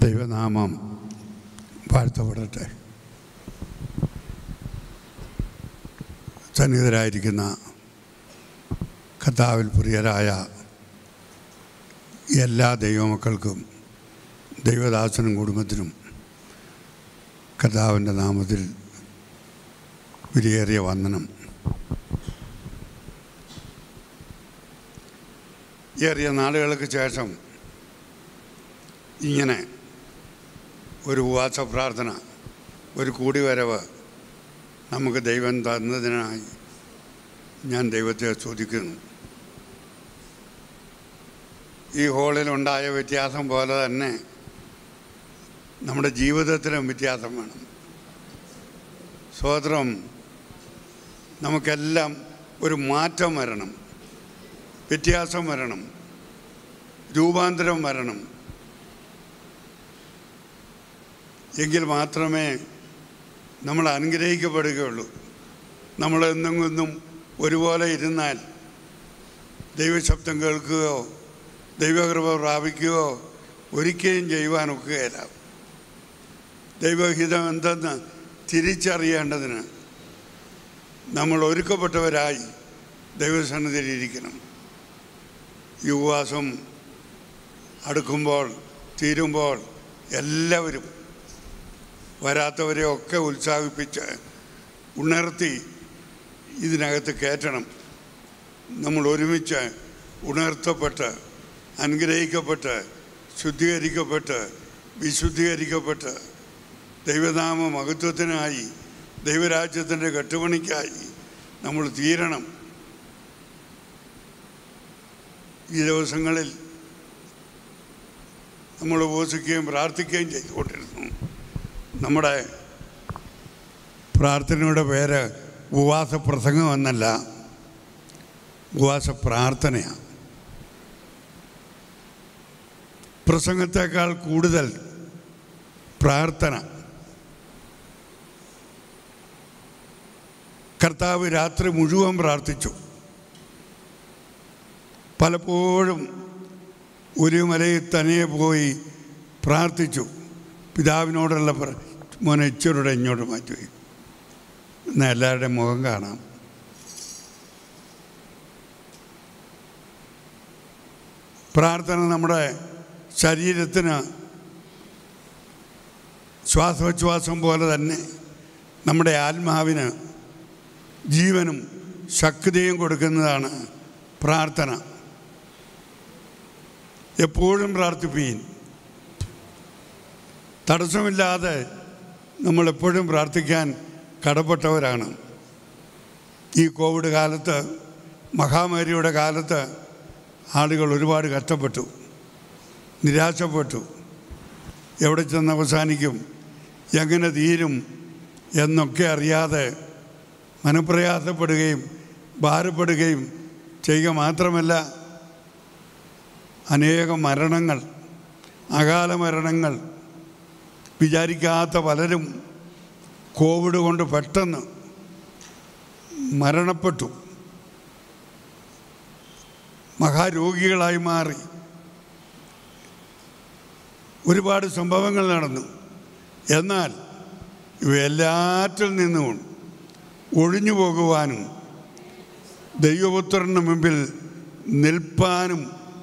ദൈവനാമം വാഴ്ത്തപ്പെടട്ടെ സന്നിഹിതരായിരിക്കുന്ന കർത്താവിൽ പ്രിയരായ എല്ലാ ദൈവമക്കൾക്കും ദൈവദാസനും കുടുംബത്തിനും കർത്താവിൻ്റെ നാമത്തിൽ വിലയേറിയ വന്ദനം ഏറിയ നാളുകൾക്ക് ശേഷം ഇങ്ങനെ ഒരു ഉപവാസ പ്രാർത്ഥന ഒരു കൂടിവരവ് നമുക്ക് ദൈവം തന്നതിനായി ഞാൻ ദൈവത്തെ സ്തുതിക്കുന്നു ഈ ഹോളിലുണ്ടായ വ്യത്യാസം പോലെ തന്നെ നമ്മുടെ ജീവിതത്തിലും വ്യത്യാസം വേണം സ്വതന്ത്രം നമുക്കെല്ലാം ഒരു മാറ്റം വരണം വ്യത്യാസം വരണം രൂപാന്തരം വരണം എങ്കിൽ മാത്രമേ നമ്മൾ അനുഗ്രഹിക്കപ്പെടുകയുള്ളൂ നമ്മൾ എന്നെങ്ങൊന്നും ഒരുപോലെ ഇരുന്നാൽ ദൈവശബ്ദം കേൾക്കുകയോ ദൈവകൃപ പ്രാപിക്കുകയോ ഒരിക്കലും ചെയ്യുവാൻ ഒക്കുകയില്ല ദൈവഹിതം എന്തെന്ന് തിരിച്ചറിയേണ്ടതിന് നമ്മൾ ഒരുക്കപ്പെട്ടവരായി ദൈവസന്നിധിയിലിരിക്കണം ഈ ഉപവാസം അടുക്കുമ്പോൾ തീരുമ്പോൾ എല്ലാവരും വരാത്തവരെ ഒക്കെ ഉത്സാഹിപ്പിച്ച് ഉണർത്തി ഇതിനകത്ത് കയറ്റണം നമ്മൾ ഒരുമിച്ച് ഉണർത്തപ്പെട്ട് അനുഗ്രഹിക്കപ്പെട്ട് ശുദ്ധീകരിക്കപ്പെട്ട് വിശുദ്ധീകരിക്കപ്പെട്ട് ദൈവനാമ മഹത്വത്തിനായി ദൈവരാജ്യത്തിൻ്റെ കെട്ടുപണിക്കായി നമ്മൾ തീരണം ഈ ദിവസങ്ങളിൽ നമ്മൾ ഉപസിക്കുകയും പ്രാർത്ഥിക്കുകയും ചെയ്തുകൊണ്ടിരുന്നു നമ്മുടെ പ്രാർത്ഥനയുടെ പേര് ഉപവാസ പ്രസംഗം എന്നല്ല ഉപവാസ പ്രാർത്ഥനയാണ് പ്രസംഗത്തേക്കാൾ കൂടുതൽ പ്രാർത്ഥന കർത്താവ് രാത്രി മുഴുവൻ പ്രാർത്ഥിച്ചു പലപ്പോഴും ഒരു മലയിൽ തനിയെ പോയി പ്രാർത്ഥിച്ചു പിതാവിനോടുള്ള പ്ര- മോനെ ഇച്ചരുടെ ഇങ്ങോട്ട് മാറ്റി എന്നാൽ എല്ലാവരുടെയും മുഖം കാണാം പ്രാർത്ഥന നമ്മുടെ ശരീരത്തിന് ശ്വാസോച്ഛ്വാസം പോലെ തന്നെ നമ്മുടെ ആത്മാവിന് ജീവനും ശക്തിയും കൊടുക്കുന്നതാണ് പ്രാർത്ഥന എപ്പോഴും പ്രാർത്ഥിപ്പീൻ തടസ്സമില്ലാതെ നമ്മൾ എപ്പോഴും പ്രാർത്ഥിക്കാൻ കടപ്പെട്ടവരാണ് ഈ കോവിഡ് കാലത്ത് മഹാമാരിയുടെ കാലത്ത് ആളുകൾ ഒരുപാട് കഷ്ടപ്പെട്ടു നിരാശപ്പെട്ടു എവിടെ ചെന്ന് അവസാനിക്കും എങ്ങനെ തീരും എന്നൊക്കെ അറിയാതെ മനപ്രയാസപ്പെടുകയും ഭാരപ്പെടുകയും ചെയ്യുക മാത്രമല്ല അനേകം മരണങ്ങൾ അകാല മരണങ്ങൾ വിചാരിക്കാത്ത പലരും കോവിഡ് കൊണ്ട് പെട്ടെന്ന് മരണപ്പെട്ടു മഹാരോഗികളായി മാറി ഒരുപാട് സംഭവങ്ങൾ നടന്നു എന്നാൽ ഇവയെല്ലാറ്റിൽ നിന്നും ഒഴിഞ്ഞു പോകുവാനും ദൈവപുത്രന് മുമ്പിൽ നിൽപ്പാനും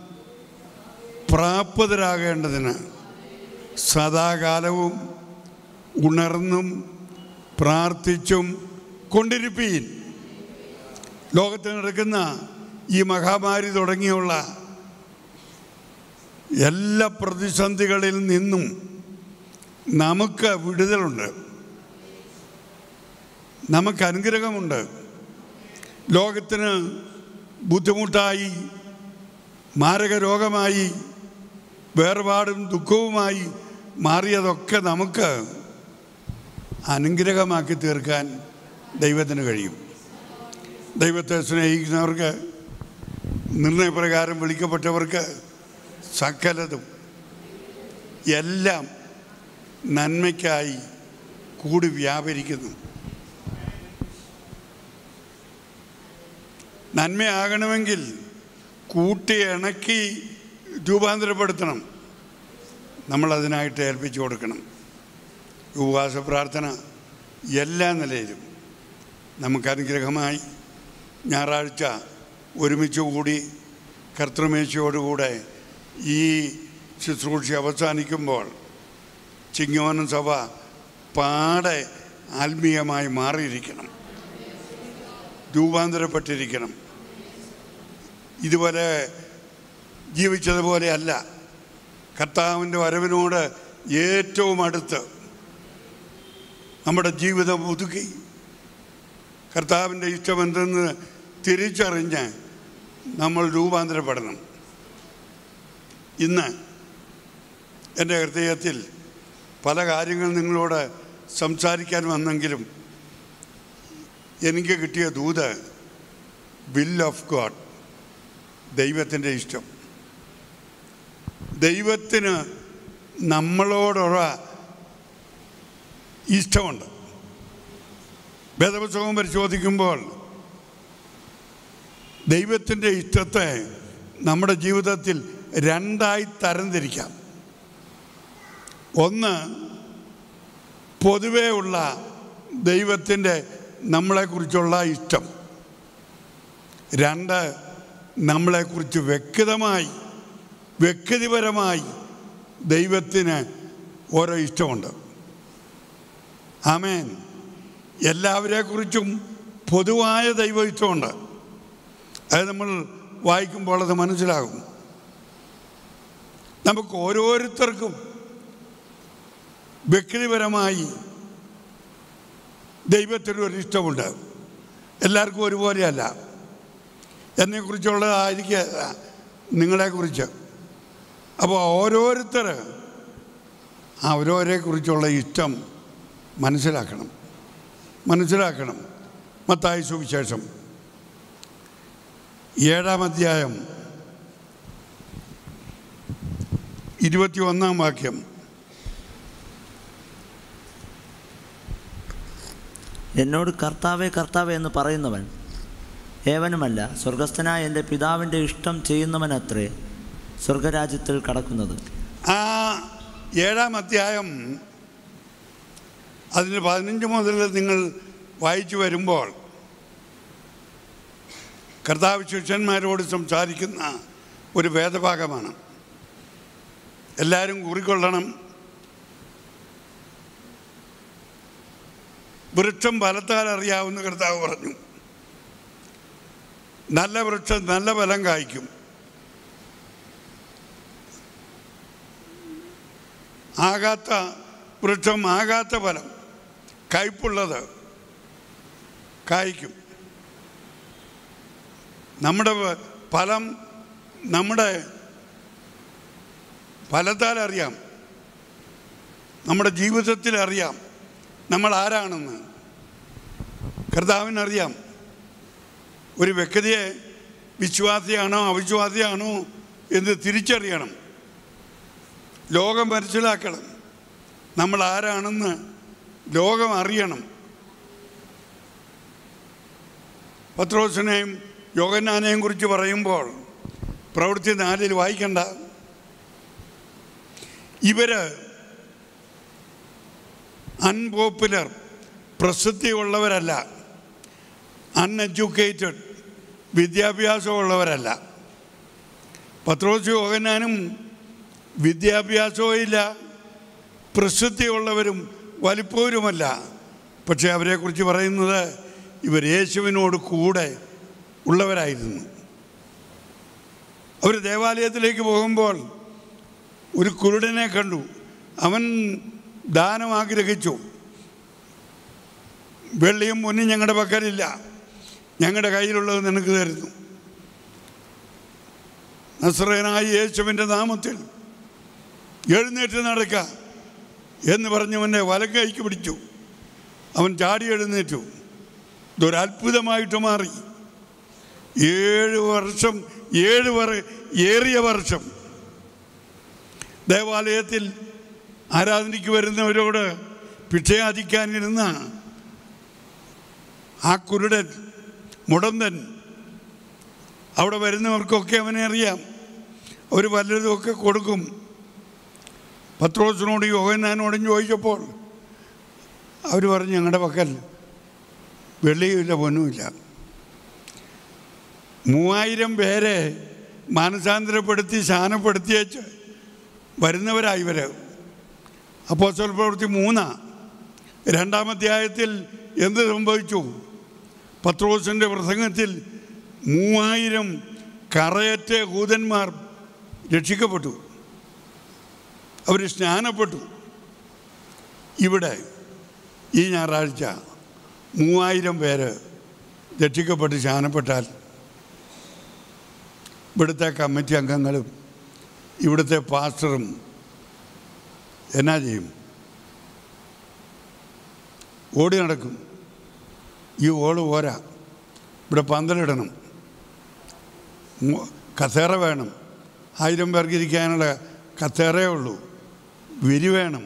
പ്രാപ്തരാകേണ്ടതിന് സദാകാലവും ഉണർന്നും പ്രാർത്ഥിച്ചും കൊണ്ടിരിപ്പീൻ ലോകത്ത് നടക്കുന്ന ഈ മഹാമാരി തുടങ്ങിയുള്ള എല്ലാ പ്രതിസന്ധികളിൽ നിന്നും നമുക്ക് വിടുതലുണ്ട് നമുക്ക് അനുഗ്രഹമുണ്ട് ലോകത്തിന് ബുദ്ധിമുട്ടായി മാരക രോഗമായി വേർപാടും ദുഃഖവുമായി മാറിയതൊക്കെ നമുക്ക് അനുഗ്രഹമാക്കി തീർക്കാൻ ദൈവത്തിന് കഴിയും ദൈവത്തെ സ്നേഹിക്കുന്നവർക്ക് നിർണയപ്രകാരം വിളിക്കപ്പെട്ടവർക്ക് സകലതും എല്ലാം നന്മയ്ക്കായി കൂടി വ്യാപരിക്കുന്നു നന്മയാകണമെങ്കിൽ കൂട്ടി ഇണക്കി രൂപാന്തരപ്പെടുത്തണം നമ്മളതിനായിട്ട് ഏൽപ്പിച്ചു കൊടുക്കണം ഉപവാസ പ്രാർത്ഥന എല്ലാ നിലയിലും നമുക്ക് അനുഗ്രഹമായി ഞായറാഴ്ച ഒരുമിച്ച് കൂടി കർത്തൃമേശയോടുകൂടെ ഈ ശുശ്രൂഷ അവസാനിക്കുമ്പോൾ ചിങ്ങവനം സഭ പാടെ ആത്മീയമായി മാറിയിരിക്കണം രൂപാന്തരപ്പെട്ടിരിക്കണം ഇതുപോലെ ജീവിച്ചതുപോലെ അല്ല കർത്താവിൻ്റെ വരവിനോട് ഏറ്റവും അടുത്ത് നമ്മുടെ ജീവിതം ഒതുക്കി കർത്താവിൻ്റെ ഇഷ്ടമെന്തെന്ന് തിരിച്ചറിഞ്ഞ് നമ്മൾ രൂപാന്തരപ്പെടണം ഇന്ന് എൻ്റെ ഹൃദയത്തിൽ പല കാര്യങ്ങൾ നിങ്ങളോട് സംസാരിക്കാൻ വന്നെങ്കിലും എനിക്ക് കിട്ടിയ ദൂത് വിൽ ഓഫ് ഗോഡ് ദൈവത്തിൻ്റെ ഇഷ്ടം ദൈവത്തിന് നമ്മളോടുള്ള ഇഷ്ടമുണ്ട് വേദപുസ്തകം പരിശോധിക്കുമ്പോൾ ദൈവത്തിൻ്റെ ഇഷ്ടത്തെ നമ്മുടെ ജീവിതത്തിൽ രണ്ടായി തരംതിരിക്കാം ഒന്ന് പൊതുവേ ഉള്ള ദൈവത്തിൻ്റെ നമ്മളെക്കുറിച്ചുള്ള ഇഷ്ടം രണ്ട് നമ്മളെക്കുറിച്ച് വ്യക്തിതമായി വ്യക്തിപരമായി ദൈവത്തിന് ഓരോ ഇഷ്ടമുണ്ട് ആമേൻ എല്ലാവരെക്കുറിച്ചും പൊതുവായ ദൈവ ഇഷ്ടമുണ്ട് അത് നമ്മൾ വായിക്കുമ്പോൾ അത് മനസ്സിലാകും നമുക്ക് ഓരോരുത്തർക്കും വ്യക്തിപരമായി ദൈവത്തിനൊരു ഇഷ്ടമുണ്ട് എല്ലാവർക്കും ഒരുപോലെയല്ല എന്നെക്കുറിച്ചുള്ളതായിരിക്കുക നിങ്ങളെക്കുറിച്ച് അപ്പോൾ ഓരോരുത്തർ അവരോരെക്കുറിച്ചുള്ള ഇഷ്ടം മനസ്സിലാക്കണം മനസ്സിലാക്കണം മത്തായി സുവിശേഷം ഏഴാം അധ്യായം ഇരുപത്തി ഒന്നാം വാക്യം എന്നോട് കർത്താവേ കർത്താവേ എന്ന് പറയുന്നവൻ ഏവനുമല്ല സ്വർഗസ്ഥനായ എൻ്റെ പിതാവിൻ്റെ ഇഷ്ടം ചെയ്യുന്നവനത്രേ സ്വർഗരാജ്യത്തിൽ കടക്കുന്നത് ആ ഏഴാം അധ്യായം അതിന് പതിനഞ്ച് മുതൽ നിങ്ങൾ വായിച്ചു വരുമ്പോൾ കർത്താവ് ശിഷ്യന്മാരോട് സംസാരിക്കുന്ന ഒരു വേദഭാഗമാണ് എല്ലാവരും കുറിക്കൊള്ളണം വൃക്ഷം ഫലത്താൽ അറിയാവുന്ന കർത്താവ് പറഞ്ഞു നല്ല വൃക്ഷം നല്ല ഫലം കായ്ക്കും ആകാത്ത വൃക്ഷം ആകാത്ത ഫലം കയ്പുള്ളത് കായ്ക്കും നമ്മുടെ വ- ഫലം നമ്മുടെ ഫലത്താൽ അറിയാം നമ്മുടെ ജീവിതത്തിൽ അറിയാം നമ്മൾ ആരാണെന്ന് കർത്താവിനറിയാം ഒരു വ്യക്തിയെ വിശ്വാസിയാണോ അവിശ്വാസിയാണോ എന്ന് തിരിച്ചറിയണം ലോകം മനസ്സിലാക്കണം നമ്മൾ ആരാണെന്ന് ലോകം അറിയണം പത്രോസിനെയും യോഗന്നാനെയും കുറിച്ച് പറയുമ്പോൾ പ്രവൃത്തി നാലിൽ വായിക്കണ്ട ഇവര് അൺപോപ്പുലർ പ്രസിദ്ധിയുള്ളവരല്ല അൺഎഡ്യൂക്കേറ്റഡ് വിദ്യാഭ്യാസമുള്ളവരല്ല പത്രോസ് യോഗനാനും വിദ്യാഭ്യാസവും ഇല്ല പ്രസിദ്ധിയുള്ളവരും വലിപ്പവരുമല്ല പക്ഷേ അവരെക്കുറിച്ച് പറയുന്നത് ഇവർ യേശുവിനോട് കൂടെ ഉള്ളവരായിരുന്നു അവർ ദേവാലയത്തിലേക്ക് പോകുമ്പോൾ ഒരു കുരുടനെ കണ്ടു അവൻ ദാനം ആഗ്രഹിച്ചു വെള്ളിയും പൊന്നും ഞങ്ങളുടെ പക്കലില്ല ഞങ്ങളുടെ കയ്യിലുള്ളത് നിനക്ക് തരുന്നു നസ്രനായ യേശുവിൻ്റെ നാമത്തിൽ എഴുന്നേറ്റ് നടക്ക എന്ന് പറഞ്ഞവൻ്റെ വലക്കൈക്ക് പിടിച്ചു അവൻ ചാടി എഴുന്നേറ്റു ഇതൊരത്ഭുതമായിട്ട് മാറി ഏഴ് വർഷം ഏഴ് വർ ഏറിയ വർഷം ദേവാലയത്തിൽ ആരാധനയ്ക്ക് വരുന്നവരോട് ഭിക്ഷയാചിക്കാനിരുന്ന ആ കുരുടൻ മുടന്തൻ അവിടെ വരുന്നവർക്കൊക്കെ അവനെ അറിയാം അവർ വല്ലതുമൊക്കെ കൊടുക്കും പത്രോസിനോട് യോഹന്നാനോടും ചോദിച്ചപ്പോൾ അവർ പറഞ്ഞു ഞങ്ങളുടെ പക്കൽ വെള്ളിയുമില്ല പൊന്നുമില്ല മൂവായിരം പേരെ മാനസാന്തരപ്പെടുത്തി ശാനപ്പെടുത്തിയേച്ച് വരുന്നവരായി ഇവർ അപ്പോൾ പ്രവൃത്തി മൂന്നാ രണ്ടാമധ്യായത്തിൽ എന്ത് സംഭവിച്ചു പത്രോസിൻ്റെ പ്രസംഗത്തിൽ മൂവായിരം കറയറ്റ കൂതന്മാർ രക്ഷിക്കപ്പെട്ടു അവർ സ്നാനപ്പെട്ടു ഇവിടെ ഈ ഞായറാഴ്ച മൂവായിരം പേര് രക്ഷിക്കപ്പെട്ട് സ്നാനപ്പെട്ടാൽ ഇവിടുത്തെ കമ്മിറ്റി അംഗങ്ങളും ഇവിടുത്തെ പാസ്റ്ററും എന്നാ ചെയ്യും ഓടി നടക്കും ഈ ഓള് പോരാ ഇവിടെ പന്തലിടണം മു- കസേര വേണം ആയിരം പേർക്ക് ഇരിക്കാനുള്ള കസേരയേ ഉള്ളൂ വിരി വേണം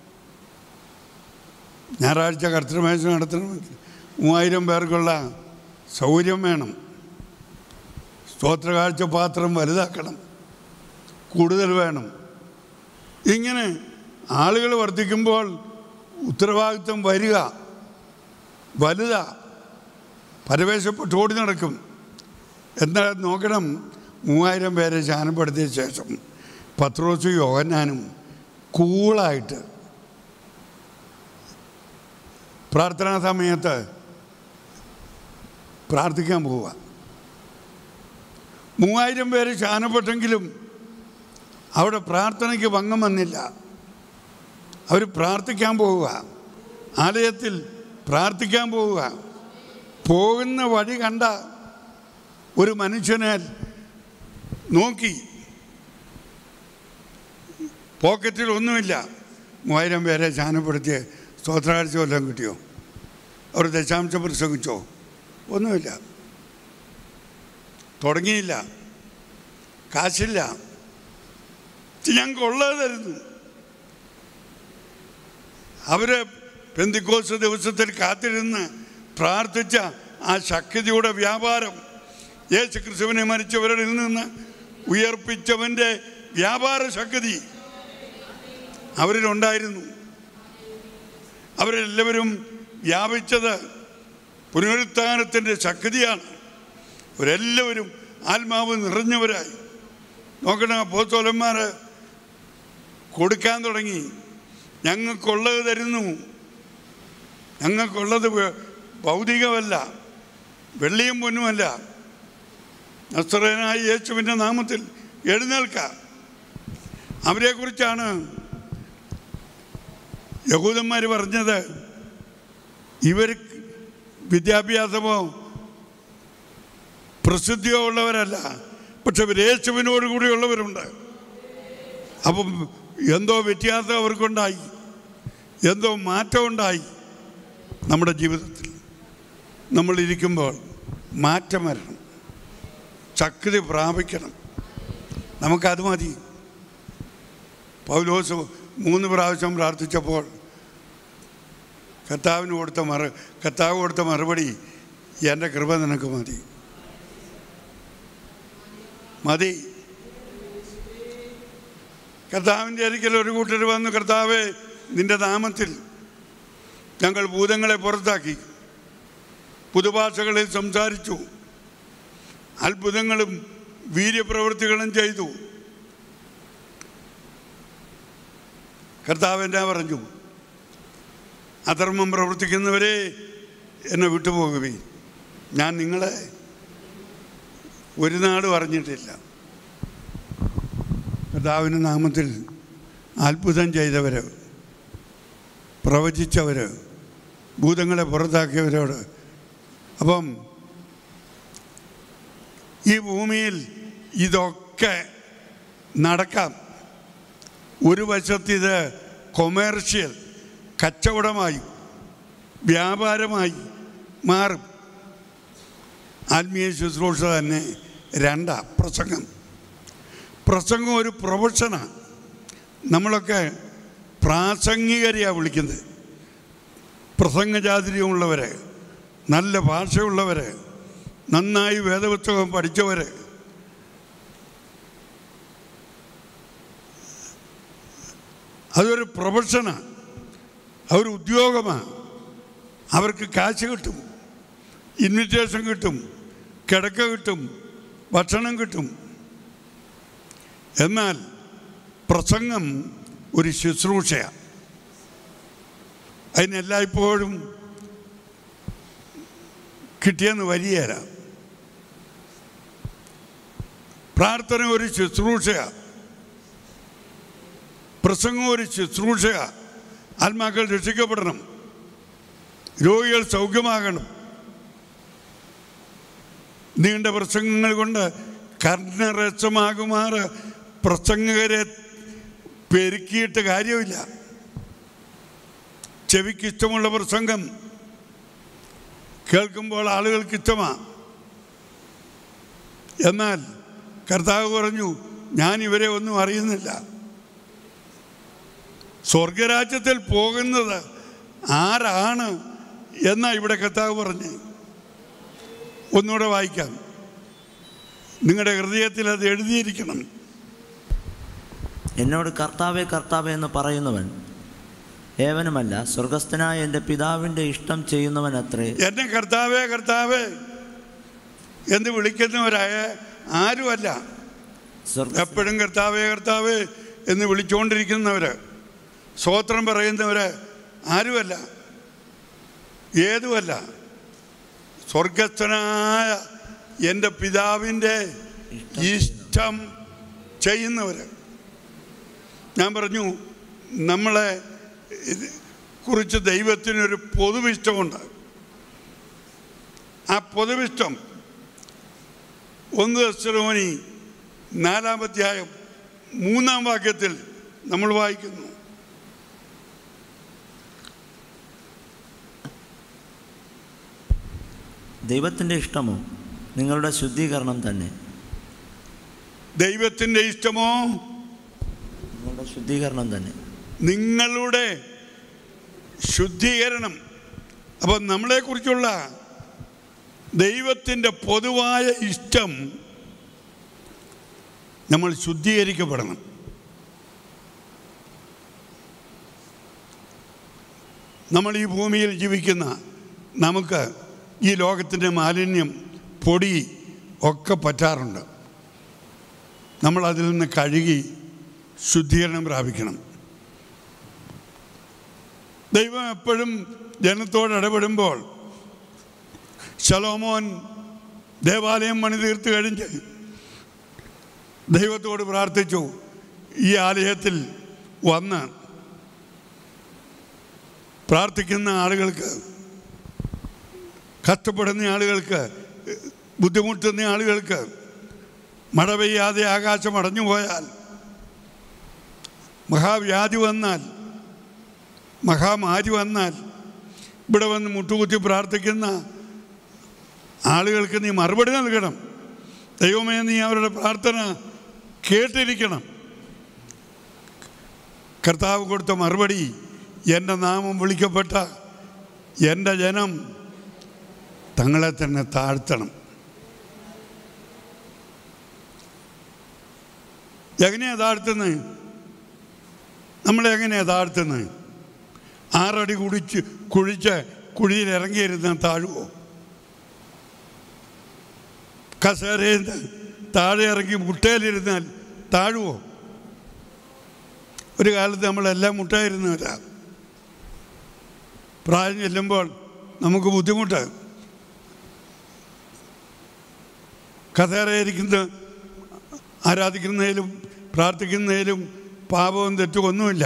ഞായറാഴ്ച കർത്തൃമേശ നടത്തണമെങ്കിൽ മൂവായിരം പേർക്കുള്ള സൗകര്യം വേണം സ്തോത്രകാഴ്ച പാത്രം വലുതാക്കണം കൂടുതൽ വേണം ഇങ്ങനെ ആളുകൾ വർദ്ധിക്കുമ്പോൾ ഉത്തരവാദിത്വം വരിക വലുതാ പരവേശപ്പെട്ട് ഓടി നടക്കും എന്നാൽ നോക്കണം മൂവായിരം പേരെ ശാനപ്പെടുത്തിയ ശേഷം പത്രോസും യോഹന്നാനും കൂളായിട്ട് പ്രാർത്ഥനാ സമയത്ത് പ്രാർത്ഥിക്കാൻ പോവുക മൂവായിരം പേര് ശാനപ്പെട്ടെങ്കിലും അവിടെ പ്രാർത്ഥനയ്ക്ക് ഭംഗം വന്നില്ല അവർ പ്രാർത്ഥിക്കാൻ പോവുക ആലയത്തിൽ പ്രാർത്ഥിക്കാൻ പോവുക പോകുന്ന വഴി കണ്ട ഒരു മനുഷ്യനെ നോക്കി പോക്കറ്റിൽ ഒന്നുമില്ല മൂവായിരം പേരെ ശാനപ്പെടുത്തിയ സ്തോത്രാഴ്ച വല്ലതും കിട്ടിയോ അവർ ദശാംശം പ്രസംഗിച്ചോ ഒന്നുമില്ല തുടങ്ങിയില്ല കാശില്ല ഞങ്ങൾക്ക് ഉള്ളത് തരുന്നു അവര് പെന്തിക്കോസ് ദിവസത്തിൽ കാത്തിരുന്ന് പ്രാർത്ഥിച്ച ആ ശക്തിയുടെ വ്യാപാരം യേശു ക്രിസ്തുവിനെ മരിച്ചവരിൽ നിന്ന് ഉയർപ്പിച്ചവൻ്റെ വ്യാപാര ശക്തി അവരിലുണ്ടായിരുന്നു അവരെല്ലാവരും വ്യാപിച്ചത് പുനരുത്ഥാനത്തിൻ്റെ ശക്തിയാണ് അവരെല്ലാവരും ആത്മാവ് നിറഞ്ഞവരായി നോക്കണം അപ്പോസ്തോലന്മാർ കൊടുക്കാൻ തുടങ്ങി ഞങ്ങൾക്കുള്ളത് തരുന്നു ഞങ്ങൾക്കുള്ളത് വെ- ഭൗതികമല്ല വെള്ളിയും പൊന്നുമല്ല നസ്രനായ യേശുവിൻ്റെ നാമത്തിൽ എഴുന്നേൽക്കാം അവരെക്കുറിച്ചാണ് യഹൂദന്മാർ പറഞ്ഞത് ഇവർ വിദ്യാഭ്യാസമോ പ്രസിദ്ധിയോ ഉള്ളവരല്ല പക്ഷെ ഇവർ യേശുവിനോട് കൂടിയുള്ളവരുണ്ട് അപ്പം എന്തോ വ്യത്യാസം അവർക്കുണ്ടായി എന്തോ മാറ്റമുണ്ടായി നമ്മുടെ ജീവിതത്തിൽ നമ്മളിരിക്കുമ്പോൾ മാറ്റം വരണം ശക്തി പ്രാപിക്കണം നമുക്കത് മതി പൗലോസ് മൂന്ന് പ്രാവശ്യം പ്രാർത്ഥിച്ചപ്പോൾ കർത്താവിന് കൊടുത്ത മറു കർത്താവ് കൊടുത്ത മറുപടി എൻ്റെ കൃപ നിനക്ക് മതി മതി കർത്താവിൻ്റെ അരിക്കൽ ഒരു കൂട്ടർ വന്ന് കർത്താവെ നിന്റെ നാമത്തിൽ ഞങ്ങൾ ഭൂതങ്ങളെ പുറത്താക്കി പുതുഭാഷകളിൽ സംസാരിച്ചു അത്ഭുതങ്ങളും വീര്യപ്രവൃത്തികളും ചെയ്തു കർത്താവ് എന്നാ പറഞ്ഞു അധർമ്മം പ്രവർത്തിക്കുന്നവരെ എന്നെ വിട്ടുപോകുവേ ഞാൻ നിങ്ങളെ ഒരു നാടും അറിഞ്ഞിട്ടില്ല കർത്താവിൻ്റെ നാമത്തിൽ അത്ഭുതം ചെയ്തവർ പ്രവചിച്ചവർ ഭൂതങ്ങളെ പുറത്താക്കിയവരോട് അപ്പം ഈ ഭൂമിയിൽ ഇതൊക്കെ നടക്കാം ഒരു വശത്ത് ഇത് കൊമേർഷ്യൽ കച്ചവടമായി വ്യാപാരമായി മാറും ആത്മീയ ശുശ്രൂഷ തന്നെ രണ്ടാ പ്രസംഗം പ്രസംഗം ഒരു പ്രൊഫഷനാണ് നമ്മളൊക്കെ പ്രാസംഗികരെയാണ് വിളിക്കുന്നത് പ്രസംഗചാതുര്യമുള്ളവരെ നല്ല ഭാഷയുള്ളവരെ നന്നായി വേദപുസ്തകം പഠിച്ചവരെ അതൊരു പ്രൊഫഷനാണ് അതൊരു ഉദ്യോഗമാണ് അവർക്ക് കാശ് കിട്ടും ഇൻവിറ്റേഷൻ കിട്ടും കിടക്ക കിട്ടും ഭക്ഷണം കിട്ടും എന്നാൽ പ്രസംഗം ഒരു ശുശ്രൂഷയാണ് അതിനെല്ലായ്പ്പോഴും കിട്ടിയെന്ന് വരികയില്ല പ്രാർത്ഥന ഒരു ശുശ്രൂഷയാണ് പ്രസംഗം ഒരു ശുശ്രൂഷയാണ് ആത്മാക്കൾ രക്ഷിക്കപ്പെടണം രോഗികൾ സൗഖ്യമാകണം നീണ്ട പ്രസംഗങ്ങൾ കൊണ്ട് കർണരസമാകുമാറ് പ്രസംഗകരെ പെരുക്കിയിട്ട് കാര്യമില്ല ചെവിക്ക് ഇഷ്ടമുള്ള പ്രസംഗം കേൾക്കുമ്പോൾ ആളുകൾക്ക് ഇഷ്ടമാണ് എന്നാൽ കർത്താവ് പറഞ്ഞു ഞാൻ ഇവരെ ഒന്നും അറിയുന്നില്ല സ്വർഗരാജ്യത്തിൽ പോകുന്നത് ആരാണ് എന്നാ ഇവിടെ കർത്താവ് പറഞ്ഞ് ഒന്നുകൂടെ വായിക്കാം നിങ്ങളുടെ ഹൃദയത്തിൽ അത് എഴുതിയിരിക്കണം എന്നോട് കർത്താവേ കർത്താവേ എന്ന് പറയുന്നവൻ ഏവനുമല്ല സ്വർഗസ്ഥനായ എൻ്റെ പിതാവിൻ്റെ ഇഷ്ടം ചെയ്യുന്നവൻ അത്രേ എന്നെ കർത്താവേ കർത്താവേ എന്ന് വിളിക്കുന്നവരായ ആരുമല്ല സ്വർഗ എപ്പോഴും കർത്താവേ കർത്താവേ എന്ന് വിളിച്ചുകൊണ്ടിരിക്കുന്നവര് സ്വോത്രം പറയുന്നവര് ആരുമല്ല ഏതുമല്ല സ്വർഗസ്ഥനായ എൻ്റെ പിതാവിൻ്റെ ഇഷ്ടം ചെയ്യുന്നവര് ഞാൻ പറഞ്ഞു നമ്മളെ ഇത് കുറിച്ച് ദൈവത്തിനൊരു പൊതുവിഷ്ടമുണ്ട് ആ പൊതുവിഷ്ടം ഒന്ന് ദശലോനി നാലാമധ്യായം മൂന്നാം വാക്യത്തിൽ നമ്മൾ വായിക്കുന്നു ദൈവത്തിൻ്റെ ഇഷ്ടമോ നിങ്ങളുടെ ശുദ്ധീകരണം തന്നെ ദൈവത്തിൻ്റെ ഇഷ്ടമോ നിങ്ങളുടെ ശുദ്ധീകരണം തന്നെ നിങ്ങളുടെ ശുദ്ധീകരണം അപ്പോൾ നമ്മളെക്കുറിച്ചുള്ള ദൈവത്തിൻ്റെ പൊതുവായ ഇഷ്ടം നമ്മൾ ശുദ്ധീകരിക്കപ്പെടണം നമ്മൾ ഈ ഭൂമിയിൽ ജീവിക്കുന്ന നമുക്ക് ഈ ലോകത്തിൻ്റെ മാലിന്യം പൊടി ഒക്കെ പറ്റാറുണ്ട് നമ്മൾ അതിൽ നിന്ന് കഴുകി ശുദ്ധീകരണം പ്രാപിക്കണം ദൈവം എപ്പോഴും ജനത്തോട് ഇടപെടുമ്പോൾ ശലോമോൻ ദേവാലയം പണി തീർത്ത് കഴിഞ്ഞ് ദൈവത്തോട് പ്രാർത്ഥിച്ചു ഈ ആലയത്തിൽ വന്ന് പ്രാർത്ഥിക്കുന്ന ആളുകൾക്ക് കഷ്ടപ്പെടുന്ന ആളുകൾക്ക് ബുദ്ധിമുട്ടുന്ന ആളുകൾക്ക് മഴ പെയ്യാതെ ആകാശം അടഞ്ഞു പോയാൽ മഹാവ്യാധി വന്നാൽ മഹാമാരി വന്നാൽ ഇവിടെ വന്ന് മുട്ടുകുത്തി പ്രാർത്ഥിക്കുന്ന ആളുകൾക്ക് നീ മറുപടി നൽകണം ദൈവമേ നീ അവരുടെ പ്രാർത്ഥന കേട്ടിരിക്കണം കർത്താവ് കൊടുത്ത മറുപടി എൻ്റെ നാമം വിളിക്കപ്പെട്ട എൻ്റെ ജനം തങ്ങളെ തന്നെ താഴ്ത്തണം എങ്ങനെയാ താഴ്ത്തുന്നത് നമ്മളെങ്ങനെയാ താഴ്ത്തുന്നത് ആറടി കുടിച്ച് കുഴിച്ച് കുഴിയിൽ ഇറങ്ങിയിരുന്ന താഴുവോ കസേരയിൽ നിന്ന് താഴെ ഇറങ്ങി മുട്ടയിലിരുന്നാൽ താഴുവോ ഒരു കാലത്ത് നമ്മളെല്ലാം മുട്ടായിരുന്നവരാ പ്രായം ചെല്ലുമ്പോൾ നമുക്ക് ബുദ്ധിമുട്ട് കസേരയിരിക്കുന്ന ആരാധിക്കുന്നതിലും പ്രാർത്ഥിക്കുന്നതിലും പാപവും തെറ്റും ഒന്നുമില്ല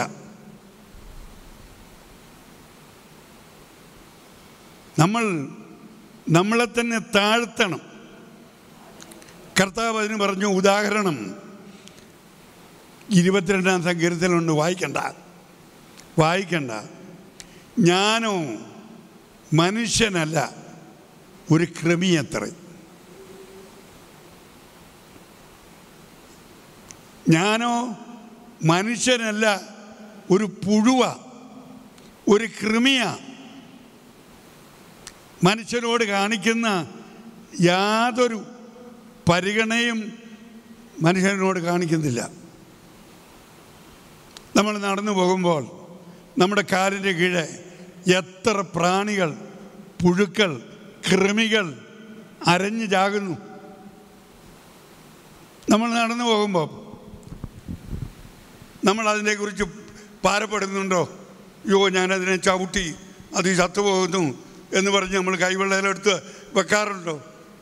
നമ്മൾ നമ്മളെ തന്നെ താഴ്ത്തണം കർത്താവ് അതിന് പറഞ്ഞു ഉദാഹരണം ഇരുപത്തിരണ്ടാം സങ്കീർത്തനുണ്ട് വായിക്കണ്ട വായിക്കണ്ട ഞാനോ മനുഷ്യനല്ല ഒരു കൃമിയത്ര ഞാനോ മനുഷ്യനല്ല ഒരു പുഴുവ ഒരു കൃമിയ മനുഷ്യരോട് കാണിക്കുന്ന യാതൊരു പരിഗണയും മനുഷ്യനോട് കാണിക്കുന്നില്ല നമ്മൾ നടന്നു പോകുമ്പോൾ നമ്മുടെ കാലിൻ്റെ കീഴെ എത്ര പ്രാണികൾ പുഴുക്കൾ കൃമികൾ അരഞ്ഞു ചാകുന്നു നമ്മൾ നടന്നു പോകുമ്പോൾ നമ്മൾ അതിനെക്കുറിച്ച് പാരപ്പെടുന്നുണ്ടോ അയ്യോ ഞാനതിനെ ചവിട്ടി അത് ചത്തുപോകുന്നു എന്ന് പറഞ്ഞ് നമ്മൾ കൈവെള്ളയിലെടുത്ത് വെക്കാറുണ്ടോ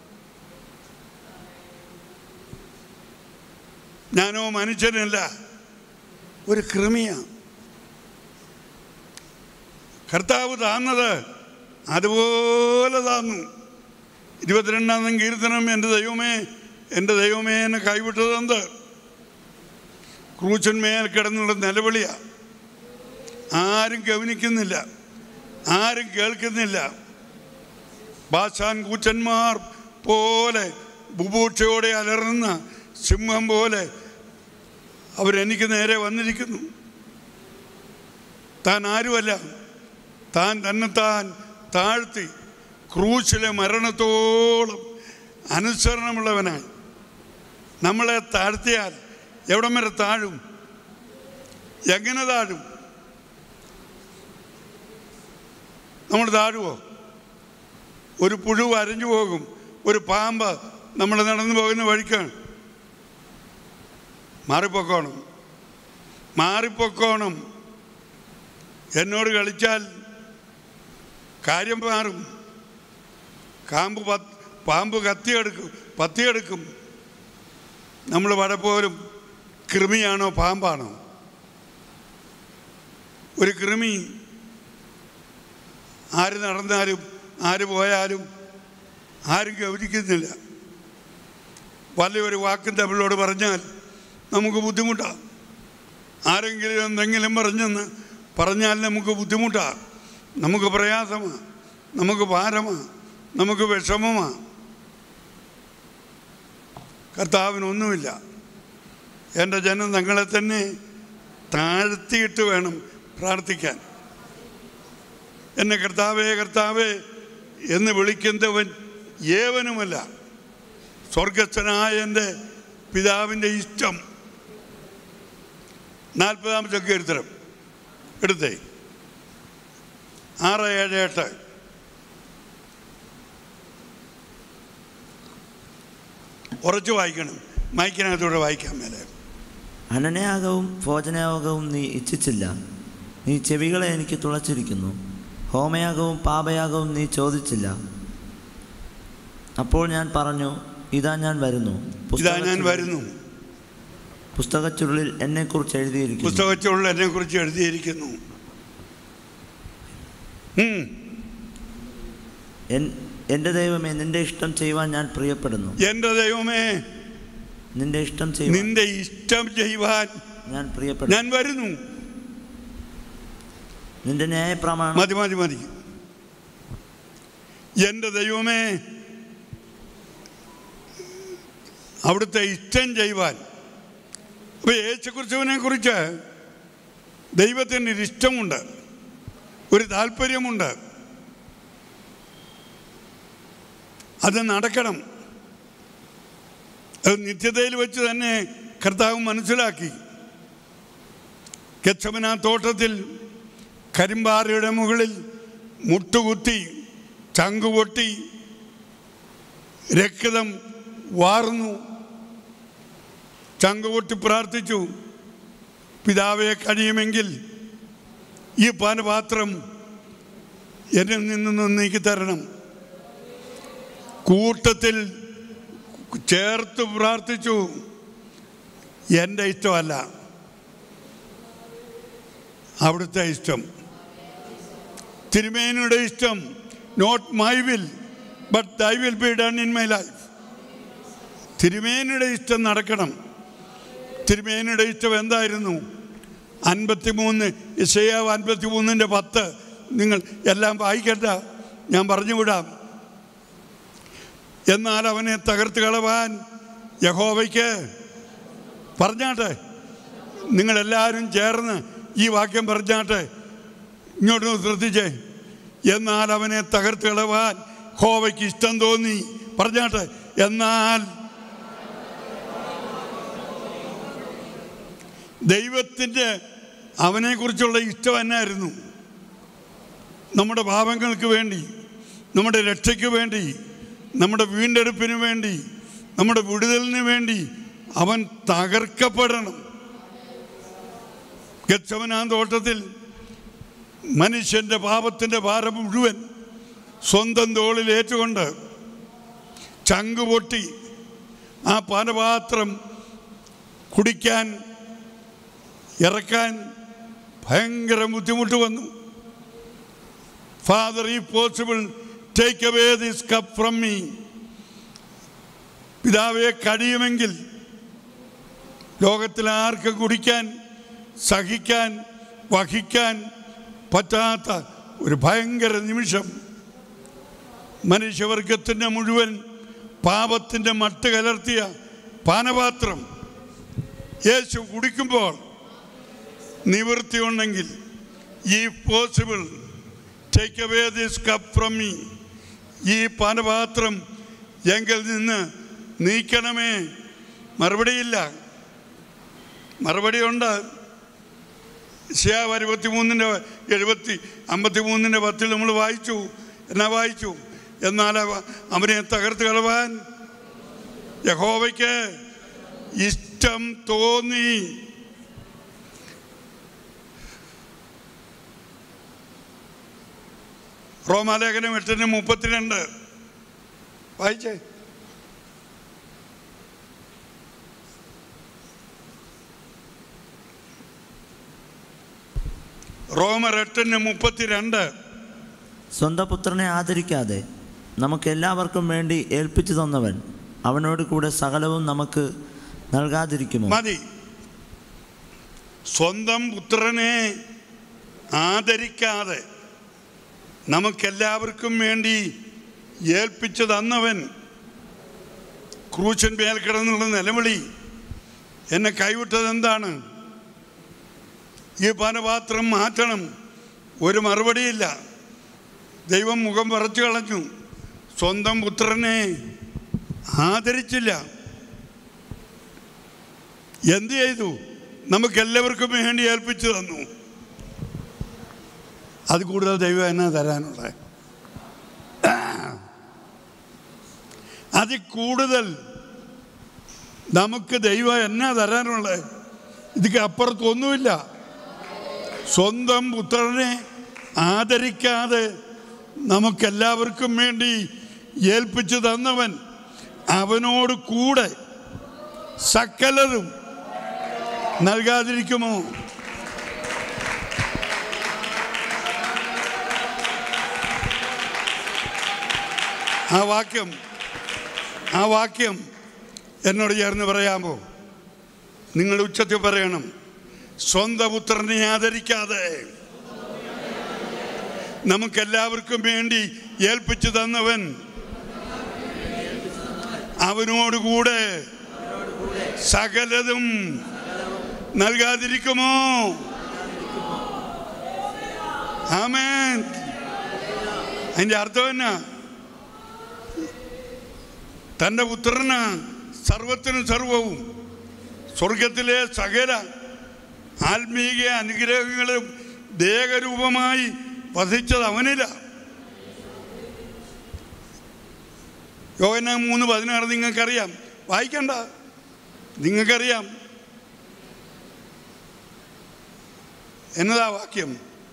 ഞാനോ മനുഷ്യനല്ല ഒരു കൃമിയാണ് കർത്താവ് താന്നത് അതുപോലെ താന്നു ഇരുപത്തിരണ്ടാം കീർത്തനം എൻ്റെ ദൈവമേ എൻ്റെ ദൈവമേ എന്നെ കൈവിട്ടതെന്ത് ക്രൂശന്മേൽ കിടന്നുള്ള നിലവിളിയാ ആരും ഗവനിക്കുന്നില്ല ആരും കേൾക്കുന്നില്ല ബാഷാൻ കൂച്ചന്മാർ പോലെ ബുഭൂക്ഷയോടെ അലറുന്ന സിംഹം പോലെ അവരെനിക്ക് നേരെ വന്നിരിക്കുന്നു താൻ ആരുമല്ല താൻ തന്നെത്താൻ താഴ്ത്തി ക്രൂശിലെ മരണത്തോളം അനുസരണമുള്ളവനായി നമ്മളെ താഴ്ത്തിയാൽ എവിടം വരെ താഴും എങ്ങനെ താഴും നമ്മൾ താഴുവോ ഒരു പുഴു അരഞ്ഞു പോകും ഒരു പാമ്പ് നമ്മൾ നടന്നു പോകുന്ന വഴിക്കാണ് മാറിപ്പൊക്കോണം മാറിപ്പൊക്കോണം എന്നോട് കളിച്ചാൽ കാര്യം മാറും കാമ്പ് പത്ത് പാമ്പ് കത്തിയെടുക്കും പത്തിയെടുക്കും നമ്മൾ പലപ്പോഴും കൃമിയാണോ പാമ്പാണോ ഒരു കൃമി ആര് നടന്നാലും ആര് പോയാലും ആരും ഗൗനിക്കുന്നില്ല വലിയൊരു വാക്കും തമിഴോട് പറഞ്ഞാൽ നമുക്ക് ബുദ്ധിമുട്ടാണ് ആരെങ്കിലും എന്തെങ്കിലും പറഞ്ഞെന്ന് പറഞ്ഞാൽ നമുക്ക് ബുദ്ധിമുട്ടാണ് നമുക്ക് പ്രയാസമാണ് നമുക്ക് ഭാരമാണ് നമുക്ക് വിഷമമാണ് കർത്താവിനൊന്നുമില്ല എൻ്റെ ജനം തങ്ങളെ തന്നെ താഴ്ത്തിയിട്ട് വേണം പ്രാർത്ഥിക്കാൻ എന്നെ കർത്താവേ കർത്താവേ എന്ന് വിളിക്കുന്നവൻ ഏവനുമല്ല സ്വർഗസ്ഥനായ എൻ്റെ പിതാവിൻ്റെ ഇഷ്ടം നാൽപ്പതാമത്തെ കീർത്തനം എടുത്തേ ആറ് ഏഴ് എട്ട് ഉറച്ചു വായിക്കണം മൈക്കിനകത്തൂടെ വായിക്കാൻ മേലെ ഹനനയാഗവും ഭോജനയാഗവും നീ ഇച്ഛിച്ചില്ല നീ ചെവികളെ എനിക്ക് തുളച്ചിരിക്കുന്നു ഹോമയാഗവും പാപയാഗവും നീ ചോദിച്ചില്ല അപ്പോൾ ഞാൻ പറഞ്ഞു ഇതാ ഞാൻ വരുന്നു ഇതാ ഞാൻ പുസ്തകച്ചുരുളിൽ- വരുന്നു പുസ്തകച്ചുരുളിൽ എന്നെക്കുറിച്ച് എഴുതിയിരിക്കുന്നു പുസ്തകച്ചുള്ള എന്നെ കുറിച്ച് എഴുതിയിരിക്കുന്നു ഉം. എൻ- എൻ്റെ ദൈവമേ നിന്റെ ഇഷ്ടം ചെയ്യുവാൻ ഞാൻ പ്രിയപ്പെടുന്നു എൻ്റെ ദൈവമേ നിന്റെ ഇഷ്ടം ചെയ്യുവാൻ നിന്റെ ഇഷ്ടം ചെയ്യുവാൻ ഞാൻ പ്രിയപ്പെടുന്നു ഞാൻ വരുന്നു നിന്റെ ന്യായപ്രമാണം മതി മതി മതി എൻ്റെ ദൈവമേ അവിടുത്തെ ഇഷ്ടം ചെയ്യുവാൻ അപ്പോൾ യേശുക്രിസ്തുവിനെ കുറിച്ച് ദൈവത്തിൻ്റെ ഒരു ഇഷ്ടമുണ്ട് ഒരു താല്പര്യമുണ്ട് അത് നടക്കണം അത് നിത്യതയിൽ വെച്ച് തന്നെ കർത്താവ് മനസ്സിലാക്കി ഗച്ചമന തോട്ടത്തിൽ കരിമ്പാറയുടെ മുകളിൽ മുട്ടുകുത്തി ചങ്കുപൊട്ടി രക്തം വാർന്നു ചങ്കുപൊട്ടി പ്രാർത്ഥിച്ചു പിതാവെ കഴിയുമെങ്കിൽ ഈ പാനപാത്രം എന്നിൽ നിന്ന് നീക്കി തരണം കൂട്ടത്തിൽ ചേർത്ത് പ്രാർത്ഥിച്ചു എൻ്റെ ഇഷ്ടമല്ല അവിടുത്തെ ഇഷ്ടം തിരുമേനിയുടെ ഇഷ്ടം not my will but thy will be done in my life തിരുമേനിയുടെ ഇഷ്ടം നടക്കണം തിരുമേനിയുടെ ഇഷ്ടം എന്തായിരുന്നു അൻപത്തിമൂന്ന് ഇഷയാവ് അൻപത്തി മൂന്നിൻ്റെ പത്ത് നിങ്ങൾ എല്ലാം വായിക്കണ്ട ഞാൻ പറഞ്ഞു വിടാം എന്നാൽ അവനെ തകർത്ത് കളവാൻ യഹോവയ്ക്ക് പറഞ്ഞാട്ടെ നിങ്ങളെല്ലാവരും ചേർന്ന് ഈ വാക്യം പറഞ്ഞാട്ടെ ഇങ്ങോട്ട് ശ്രദ്ധിച്ചേ എന്നാൽ അവനെ തകർത്ത് കളവാൻ ഹോവയ്ക്ക് ഇഷ്ടം തോന്നി പറഞ്ഞാട്ടെ എന്നാൽ ദൈവത്തിൻ്റെ അവനെക്കുറിച്ചുള്ള ഇഷ്ടം എന്നായിരുന്നു നമ്മുടെ പാപങ്ങൾക്ക് വേണ്ടി നമ്മുടെ രക്ഷയ്ക്ക് വേണ്ടി നമ്മുടെ വീണ്ടെടുപ്പിന് വേണ്ടി നമ്മുടെ വിടുതലിന് വേണ്ടി അവൻ തകർക്കപ്പെടണം ഗച്ചവനാൻ തോട്ടത്തിൽ മനുഷ്യൻ്റെ പാപത്തിൻ്റെ ഭാരം മുഴുവൻ സ്വന്തം തോളിൽ ഏറ്റുകൊണ്ട് ചങ്ക് പൊട്ടി ആ പാനപാത്രം കുടിക്കാൻ ഇറക്കാൻ ഭയങ്കര ബുദ്ധിമുട്ട് വന്നു father if possible take away this cup from me പിതാവെ കഴിയുമെങ്കിൽ ലോകത്തിൽ ആർക്കും കുടിക്കാൻ സഹിക്കാൻ വഹിക്കാൻ പറ്റാത്ത ഒരു ഭയങ്കര നിമിഷം മനുഷ്യവർഗത്തിൻ്റെ മുഴുവൻ പാപത്തിൻ്റെ മട്ട് കലർത്തിയ പാനപാത്രം യേശു കുടിക്കുമ്പോൾ നിവൃത്തിയുണ്ടെങ്കിൽ if possible take away this cup from me ഈ പാനപാത്രം എങ്കിൽ നിന്ന് നീക്കണമേ മറുപടിയില്ല മറുപടിയുണ്ട് ഷിയാവ് അറുപത്തി മൂന്നിൻ്റെ എഴുപത്തി അമ്പത്തി മൂന്നിൻ്റെ പത്തിൽ നമ്മൾ വായിച്ചു എന്നാ വായിച്ചു എന്നാൽ അവ- അവനെ തകർത്ത് കളവാൻ യഹോവയ്ക്ക് ഇഷ്ടം തോന്നി റോമാലേഖനം എട്ടിന് മുപ്പത്തിരണ്ട് വായിച്ചേ റോമർ എട്ടിന് മുപ്പത്തിരണ്ട് സ്വന്തം പുത്രനെ ആദരിക്കാതെ നമുക്ക് എല്ലാവർക്കും വേണ്ടി ഏൽപ്പിച്ചു തന്നവൻ അവനോട് കൂടെ സകലവും നമുക്ക് നൽകാതിരിക്കുമോ മതി സ്വന്തം പുത്രനെ ആദരിക്കാതെ നമുക്കെല്ലാവർക്കും വേണ്ടി ഏൽപ്പിച്ചു തന്നവൻ ക്രൂശൻ മേൽ കിടന്നുള്ള നിലവിളി എന്നെ കൈവിട്ടത് എന്താണ് ഈ പാനപാത്രം മാറ്റണം ഒരു മറുപടിയില്ല ദൈവം മുഖം പറച്ചു കളഞ്ഞു സ്വന്തം പുത്രനെ ആദരിച്ചില്ല എന്ത് ചെയ്തു നമുക്കെല്ലാവർക്കും വേണ്ടി ഏൽപ്പിച്ചു തന്നു അത് കൂടുതൽ ദൈവം എന്നാ തരാനുള്ളത് അതിൽ കൂടുതൽ നമുക്ക് ദൈവം എന്നാ തരാനുള്ളത് ഇതിക്ക് അപ്പുറത്തൊന്നുമില്ല സ്വന്തം പുത്രനെ ആദരിക്കാതെ നമുക്കെല്ലാവർക്കും വേണ്ടി ഏൽപ്പിച്ചു തന്നവൻ അവനോട് കൂടെ സകലതും നൽകാതിരിക്കുമോ ആ വാക്യം ആ വാക്യം എന്നോട് ചേർന്ന് പറയാമോ നിങ്ങൾ ഉച്ചത്തിൽ പറയണം സ്വന്തം പുത്രനെ ആദരിക്കാതെ നമുക്കെല്ലാവർക്കും വേണ്ടി ഏൽപ്പിച്ചു തന്നവൻ അവനോടുകൂടെ സകലതും നൽകാതിരിക്കുമോ ആമേൻ അതിൻ്റെ അർത്ഥം എന്നാ തൻ്റെ പുത്രന് സർവത്തിനും സർവവും സ്വർഗത്തിലെ സകല ആത്മീയ അനുഗ്രഹങ്ങളും ദേഹരൂപമായി വധിച്ചത് അവനില്ല യോഹന മൂന്ന് പതിനാറ് നിങ്ങൾക്കറിയാം വായിക്കണ്ട നിങ്ങൾക്കറിയാം എന്നതാ വാക്യം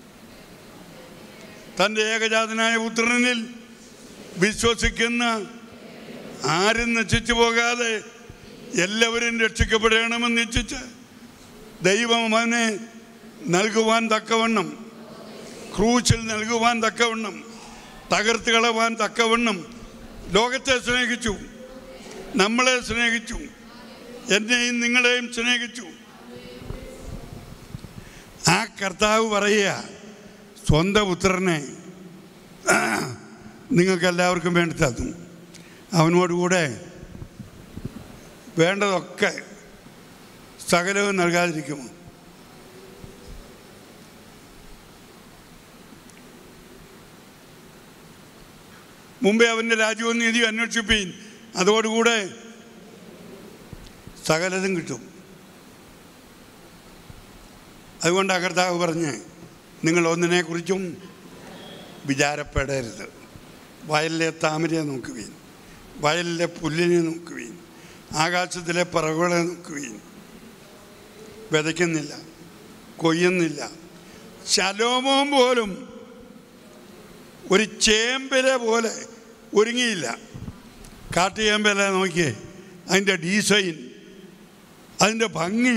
തൻ്റെ ഏകജാതനായ പുത്രനിൽ വിശ്വസിക്കുന്ന ആരും നശിച്ചു പോകാതെ എല്ലാവരും രക്ഷിക്കപ്പെടണമെന്ന് നിശ്ചിച്ച് ദൈവം അവനെ നൽകുവാൻ തക്കവണ്ണം ക്രൂശിൽ നൽകുവാൻ തക്കവണ്ണം തകർത്ത് കളവാൻ തക്കവണ്ണം ലോകത്തെ സ്നേഹിച്ചു നമ്മളെ സ്നേഹിച്ചു എന്നെയും നിങ്ങളെയും സ്നേഹിച്ചു ആ കർത്താവ് പറയുക സ്വന്തം പുത്രനെ നിങ്ങൾക്ക് എല്ലാവർക്കും വേണ്ടി തന്നു അവനോടുകൂടെ വേണ്ടതൊക്കെ സകലവും നൽകാതിരിക്കുമോ മുമ്പേ അവൻ്റെ രാജ്യവും നീതിയും അന്വേഷിപ്പീൻ അതോടുകൂടെ സകലതും കിട്ടും അതുകൊണ്ട് കർത്താവ് പറഞ്ഞ് നിങ്ങൾ ഒന്നിനെക്കുറിച്ചും വിചാരപ്പെടരുത് വയലിലെ താമരയെ നോക്കുവീൻ വയലിലെ പുല്ലിനെ നോക്കുവീൻ ആകാശത്തിലെ പറവുകളെ നോക്കുവീൻ വിതയ്ക്കുന്നില്ല കൊയ്യുന്നില്ല ശലോമോൻ പോലും ഒരു ചേമ്പല പോലെ ഒരുങ്ങിയില്ല കാട്ടുചേമ്പല നോക്കിയേ അതിൻ്റെ ഡിസൈൻ അതിൻ്റെ ഭംഗി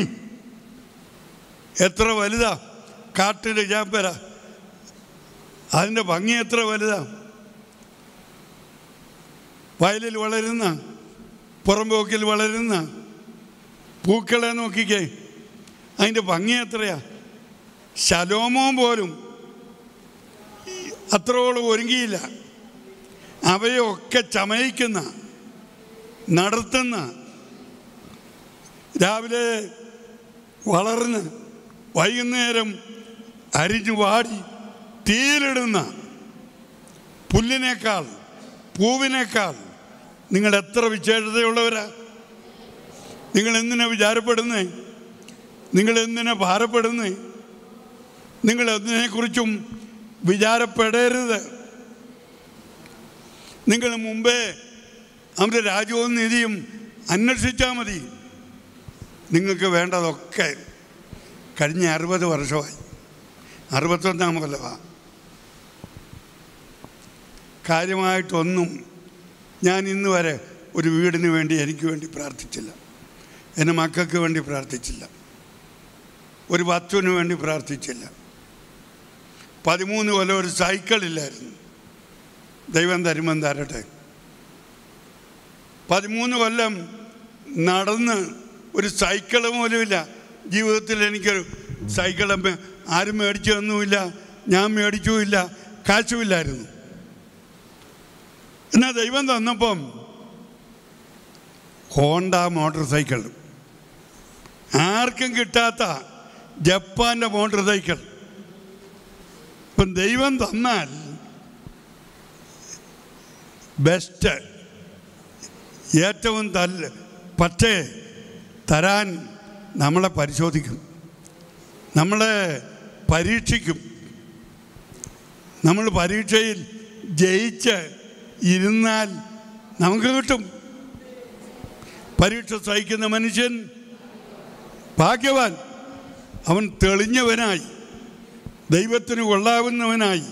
എത്ര വലുതാ കാട്ടിലെ ചേമ്പല അതിൻ്റെ ഭംഗി എത്ര വലുതാ വയലിൽ വളരുന്ന പുറമ്പോക്കിൽ വളരുന്ന പൂക്കളെ നോക്കിക്കേ അതിൻ്റെ ഭംഗി എത്രയാ ശലോമോൻ പോലും അത്രോളം ഒരുങ്ങിയില്ല അവയൊക്കെ ചമയിക്കുന്ന നടത്തുന്ന രാവിലെ വളർന്ന് വൈകുന്നേരം അരിഞ്ഞു വാടി തീയിലിടുന്ന പുല്ലിനേക്കാൾ പൂവിനേക്കാൾ നിങ്ങൾ എത്ര വിശേഷതയുള്ളവരാ നിങ്ങൾ എന്തിനാ വിചാരപ്പെടുന്നേ നിങ്ങൾ എന്തിനാ ഭാരപ്പെടുന്നേ നിങ്ങൾ എന്തിനെക്കുറിച്ചും വിചാരപ്പെടരുത് നിങ്ങൾ മുമ്പേ അവൻ്റെ രാജ്യവും നീതിയും അന്വേഷിച്ചാൽ മതി നിങ്ങൾക്ക് വേണ്ടതൊക്കെ കഴിഞ്ഞ അറുപത് വർഷമായി അറുപത്തൊന്നാം കൊല്ലമാണ് കാര്യമായിട്ടൊന്നും ഞാൻ ഇന്ന് വരെ ഒരു വീടിന് വേണ്ടി എനിക്ക് വേണ്ടി പ്രാർത്ഥിച്ചില്ല എൻ്റെ മക്കൾക്ക് വേണ്ടി പ്രാർത്ഥിച്ചില്ല ഒരു വസ്തുവിന് വേണ്ടി പ്രാർത്ഥിച്ചില്ല പതിമൂന്ന് കൊല്ലം ഒരു സൈക്കിളില്ലായിരുന്നു ദൈവം തരുമ്പം തരട്ടെ പതിമൂന്ന് കൊല്ലം നടന്ന് ഒരു സൈക്കിൾ പോലുമില്ല ജീവിതത്തിൽ എനിക്കൊരു സൈക്കിൾ മേ- ആരും മേടിച്ചു തന്നുമില്ല ഞാൻ മേടിച്ചുമില്ല കാശുമില്ലായിരുന്നു എന്നാൽ ദൈവം തന്നപ്പം ഹോണ്ട മോട്ടോർ സൈക്കിൾ ആർക്കും കിട്ടാത്ത ജപ്പാൻ്റെ മോട്ടോർ സൈക്കിൾ ഇപ്പം ദൈവം തന്നാൽ ബെസ്റ്റ് ഏറ്റവും തല്ല പക്ഷേ തരാൻ നമ്മളെ പരിശോധിക്കും നമ്മളെ പരീക്ഷിക്കും നമ്മൾ പരീക്ഷയിൽ ജയിച്ച് ഇരുന്നാൽ നമുക്ക് കിട്ടും പരീക്ഷ സഹിക്കുന്ന മനുഷ്യൻ ഭാഗ്യവാൻ അവൻ തെളിഞ്ഞവനായി ദൈവത്തിന് കൊള്ളാവുന്നവനായി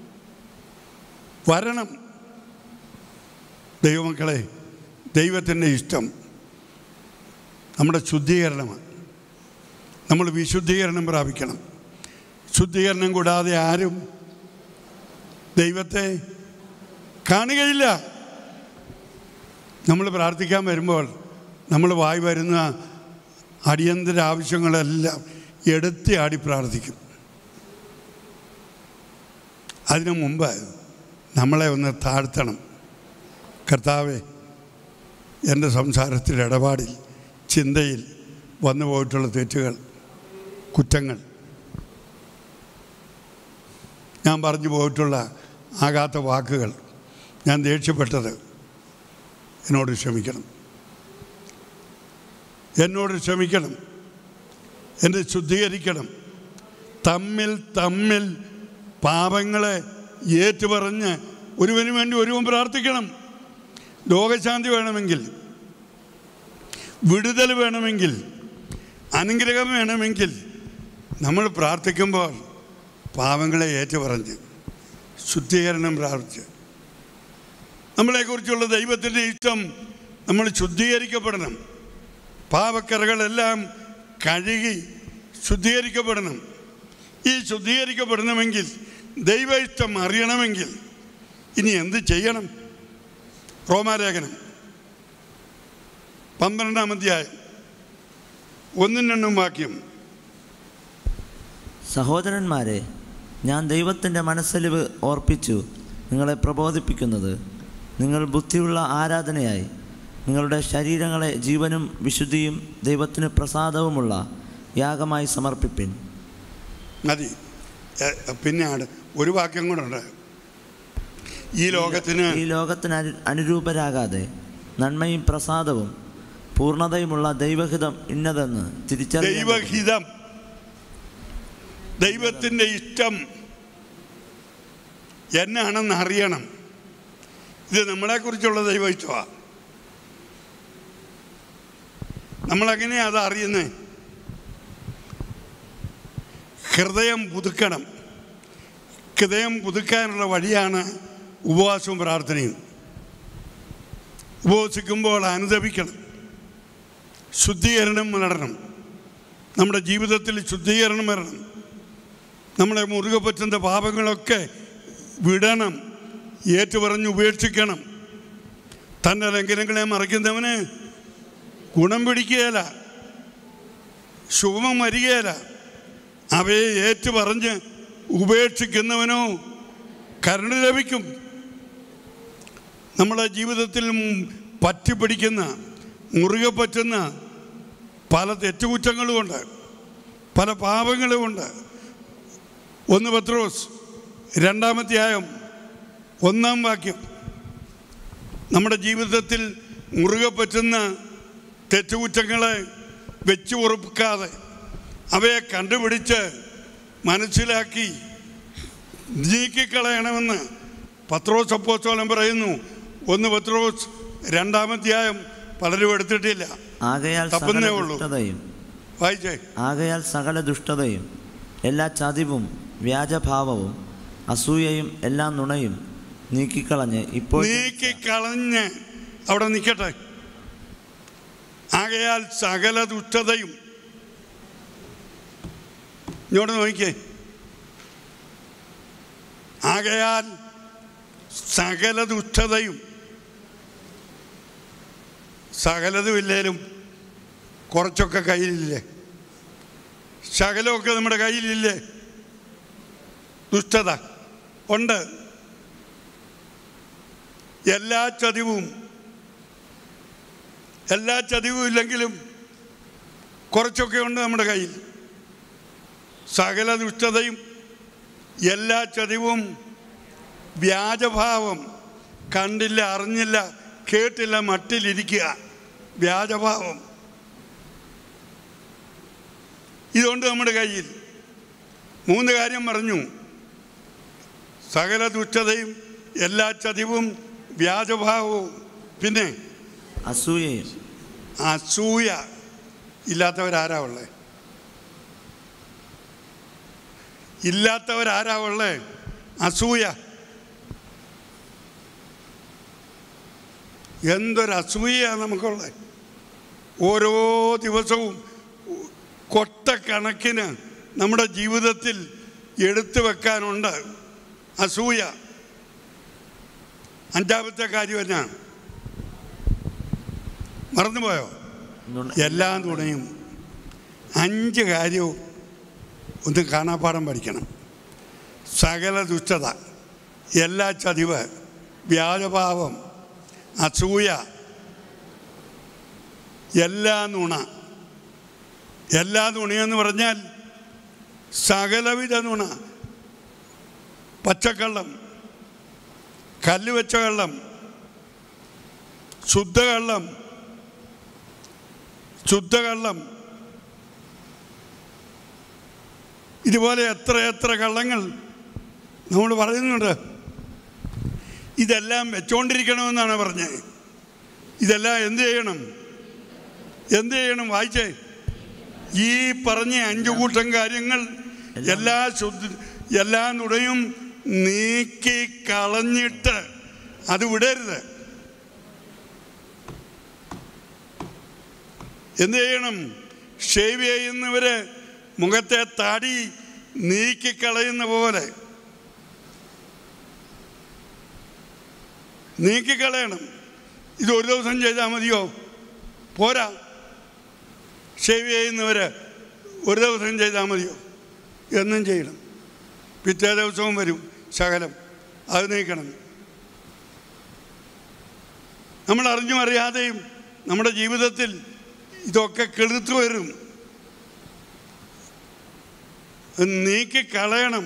വരണം ദൈവമക്കളെ ദൈവത്തിൻ്റെ ഇഷ്ടം നമ്മുടെ ശുദ്ധീകരണമാണ് നമ്മൾ വിശുദ്ധീകരണം പ്രാപിക്കണം ശുദ്ധീകരണം കൂടാതെ ആരും ദൈവത്തെ കാണുകയില്ല നമ്മൾ പ്രാർത്ഥിക്കാൻ വരുമ്പോൾ നമ്മൾ വായി വരുന്ന അടിയന്തര ആവശ്യങ്ങളെല്ലാം എടുത്ത് ആടി പ്രാർത്ഥിക്കും അതിനു മുമ്പ് നമ്മളെ ഒന്ന് താഴ്ത്തണം കർത്താവെ എൻ്റെ സംസാരത്തിൽ ഇടപാടിൽ ചിന്തയിൽ വന്നു പോയിട്ടുള്ള തെറ്റുകൾ കുറ്റങ്ങൾ ഞാൻ പറഞ്ഞു പോയിട്ടുള്ള ആകാത്ത വാക്കുകൾ ഞാൻ ദേഷ്യപ്പെട്ടത് എന്നോട് ക്ഷമിക്കണം എന്നോട് ക്ഷമിക്കണം എന്നെ ശുദ്ധീകരിക്കണം തമ്മിൽ തമ്മിൽ പാപങ്ങളെ ഏറ്റുപറഞ്ഞ് ഒരുവന് വേണ്ടി ഒരുവൻ പ്രാർത്ഥിക്കണം ലോകശാന്തി വേണമെങ്കിൽ വിടുതൽ വേണമെങ്കിൽ അനുഗ്രഹം വേണമെങ്കിൽ നമ്മൾ പ്രാർത്ഥിക്കുമ്പോൾ പാവങ്ങളെ ഏറ്റുപറഞ്ഞ് ശുദ്ധീകരണം പ്രാർത്ഥിച്ച് നമ്മളെക്കുറിച്ചുള്ള ദൈവത്തിൻ്റെ ഇഷ്ടം നമ്മൾ ശുദ്ധീകരിക്കപ്പെടണം പാവക്കറകളെല്ലാം കഴുകി ശുദ്ധീകരിക്കപ്പെടണം ഈ ശുദ്ധീകരിക്കപ്പെടണമെങ്കിൽ ദൈവ ഇഷ്ടം അറിയണമെങ്കിൽ ഇനി എന്ത് ചെയ്യണം റോമാലേഖനം പന്ത്രണ്ടാം അധ്യായം ഒന്നും രണ്ടും വാക്യം സഹോദരന്മാരെ ഞാൻ ദൈവത്തിൻ്റെ മനസ്സലിവ് ഓർപ്പിച്ചു നിങ്ങളെ പ്രബോധിപ്പിക്കുന്നത് നിങ്ങൾ ബുദ്ധിയുള്ള ആരാധനയായി നിങ്ങളുടെ ശരീരങ്ങളെ ജീവനും വിശുദ്ധിയും ദൈവത്തിന് പ്രസാദവുമുള്ള യാഗമായി സമർപ്പിപ്പിൻ മതി എ- പിന്നെ ആട് ഒരു വാക്യം കൂടെ ഉണ്ട് ഈ ലോകത്തിന് ഈ ലോകത്തിന് അനു അനുരൂപരാകാതെ നന്മയും പ്രസാദവും പൂർണ്ണതയുമുള്ള ദൈവഹിതം ഇന്നതെന്ന് തിരിച്ചറിയ ദൈവഹിതം ദൈവത്തിൻ്റെ ഇഷ്ടം എന്നാണെന്ന് അറിയണം ഇത് നമ്മളെക്കുറിച്ചുള്ള ദൈവ ഇഷ്ടമാണ് നമ്മളെങ്ങനെയാണ് അത് അറിയുന്നത് ഹൃദയം പുതുക്കണം ഹൃദയം പുതുക്കാനുള്ള വഴിയാണ് ഉപവാസവും പ്രാർത്ഥനയും ഉപവസിക്കുമ്പോൾ അനുദപിക്കണം ശുദ്ധീകരണം നടണം നമ്മുടെ ജീവിതത്തിൽ ശുദ്ധീകരണം വരണം നമ്മളെ മുറുകെ പറ്റുന്ന പാപങ്ങളൊക്കെ വിടണം ഏറ്റുപറഞ്ഞ് ഉപേക്ഷിക്കണം തൻ്റെ ലംഘനങ്ങളെ മറയ്ക്കുന്നവന് ഗുണം പിടിക്കുകയില്ല ശുഭം വരികയില്ല അവയെ ഏറ്റുപറഞ്ഞ് ഉപേക്ഷിക്കുന്നവനോ കരുണ ലഭിക്കും നമ്മുടെ ജീവിതത്തിൽ പറ്റിപ്പിടിക്കുന്ന മുറുകെ പറ്റുന്ന പല തെറ്റുകുറ്റങ്ങളുമുണ്ട് പല പാപങ്ങളുമുണ്ട് ഒന്ന് പത്രോസ് രണ്ടാമധ്യായം ഒന്നാം വാക്യം നമ്മുടെ ജീവിതത്തിൽ മുറുകെ പറ്റുന്ന തെറ്റുകുറ്റങ്ങളെ വെച്ച് ഉറപ്പിക്കാതെ അവയെ കണ്ടുപിടിച്ച് മനസ്സിലാക്കി നീക്കിക്കളയണമെന്ന് പത്രോസ് അപ്പോസ്തലൻ പറയുന്നു ഒന്ന് പത്രോസ് രണ്ടാമധ്യായം പലരും എടുത്തിട്ടില്ല ആകയാൽ സകല തപ്പുന്നേ ഉള്ളൂ. ദുഷ്ടതയും വായിച്ചേ ആകയാൽ സകല ദുഷ്ടതയും എല്ലാ ചതിവും വ്യാജഭാവവും അസൂയയും എല്ലാ നുണയും നീക്കിക്കളഞ്ഞ് ഇപ്പോൾ നീക്കിക്കളഞ്ഞ് അവിടെ നിൽക്കട്ടെ ആകയാൽ സകല ദുഷ്ടതയും ഇങ്ങോട്ട് നോക്കിക്കേ ആകയാൽ സകല ദുഷ്ടതയും സകലതുമില്ലേലും കുറച്ചൊക്കെ കയ്യിലില്ലേ ശകലമൊക്കെ നമ്മുടെ കയ്യിലില്ലേ ദുഷ്ടത ഉണ്ട് എല്ലാ ചതിവും എല്ലാ ചതിവും ഇല്ലെങ്കിലും കുറച്ചൊക്കെ ഉണ്ട് നമ്മുടെ കയ്യിൽ സകല ദുഷ്ടതയും എല്ലാ ചതിവും വ്യാജഭാവം കണ്ടില്ല അറിഞ്ഞില്ല കേട്ടില്ല മട്ടിലിരിക്കുക വ്യാജഭാവം ഇതുകൊണ്ട് നമ്മുടെ കയ്യിൽ മൂന്ന് കാര്യം പറഞ്ഞു സകല ദുഷ്ടതയും എല്ലാ ചതിവും വ്യാജഭാവവും പിന്നെ അസൂയയും അസൂയ ഇല്ലാത്തവരാരാ ഉള്ളേ ഇല്ലാത്തവരാരാ ഉള്ളേ അസൂയ എന്തൊരു അസൂയയാണ് നമുക്കുള്ളത് ഓരോ ദിവസവും കൊട്ടക്കണക്കിന് നമ്മുടെ ജീവിതത്തിൽ എടുത്തു വെക്കാനുണ്ട് അസൂയ അഞ്ചാമത്തെ കാര്യം എന്നാ മറന്നുപോയോ നുണ- എല്ലാ തുണയും അഞ്ച് കാര്യവും ഒന്ന് കാണാപ്പാടം പഠിക്കണം സകല ദുഷ്ടത എല്ലാ ചതിവ് വ്യാജഭാവം അസൂയ എല്ലാ നുണ എല്ലാ നുണയെന്ന് പറഞ്ഞാൽ സകലവിധ നുണ പച്ചക്കള്ളം കല്ല് വെച്ച കള്ളം ശുദ്ധകള്ളം ശുദ്ധകള്ളം ഇതുപോലെ എത്ര എത്ര കള്ളങ്ങൾ നമ്മൾ പറയുന്നുണ്ട് ഇതെല്ലാം വെച്ചോണ്ടിരിക്കണമെന്നാണ് പറഞ്ഞത് ഇതെല്ലാം എന്ത് ചെയ്യണം എന്ത് ചെയ്യണം വായിച്ചേ ഈ പറഞ്ഞ അഞ്ചു കൂട്ടം കാര്യങ്ങൾ എല്ലാ ശുദ്ധ എല്ലാ നുടയും നീക്കി കളഞ്ഞിട്ട് അത് വിടരുത് എന്ത് ചെയ്യണം ഷേവ് ചെയ്യുന്നവര് മുഖത്തെ താടി നീക്കിക്കളയുന്ന പോലെ നീക്കിക്കളയണം ഇത് ഒരു ദിവസം ചെയ്താൽ മതിയോ പോരാ ഷേവ് ചെയ്യുന്നവര് ഒരു ദിവസം ചെയ്താൽ മതിയോ എന്നും ചെയ്യണം പിറ്റേ ദിവസവും വരും ശകലം അത് നീക്കണം നമ്മൾ അറിഞ്ഞും അറിയാതെയും നമ്മുടെ ജീവിതത്തിൽ ഇതൊക്കെ കെടുത്തു വരും അത് നീക്കിക്കളയണം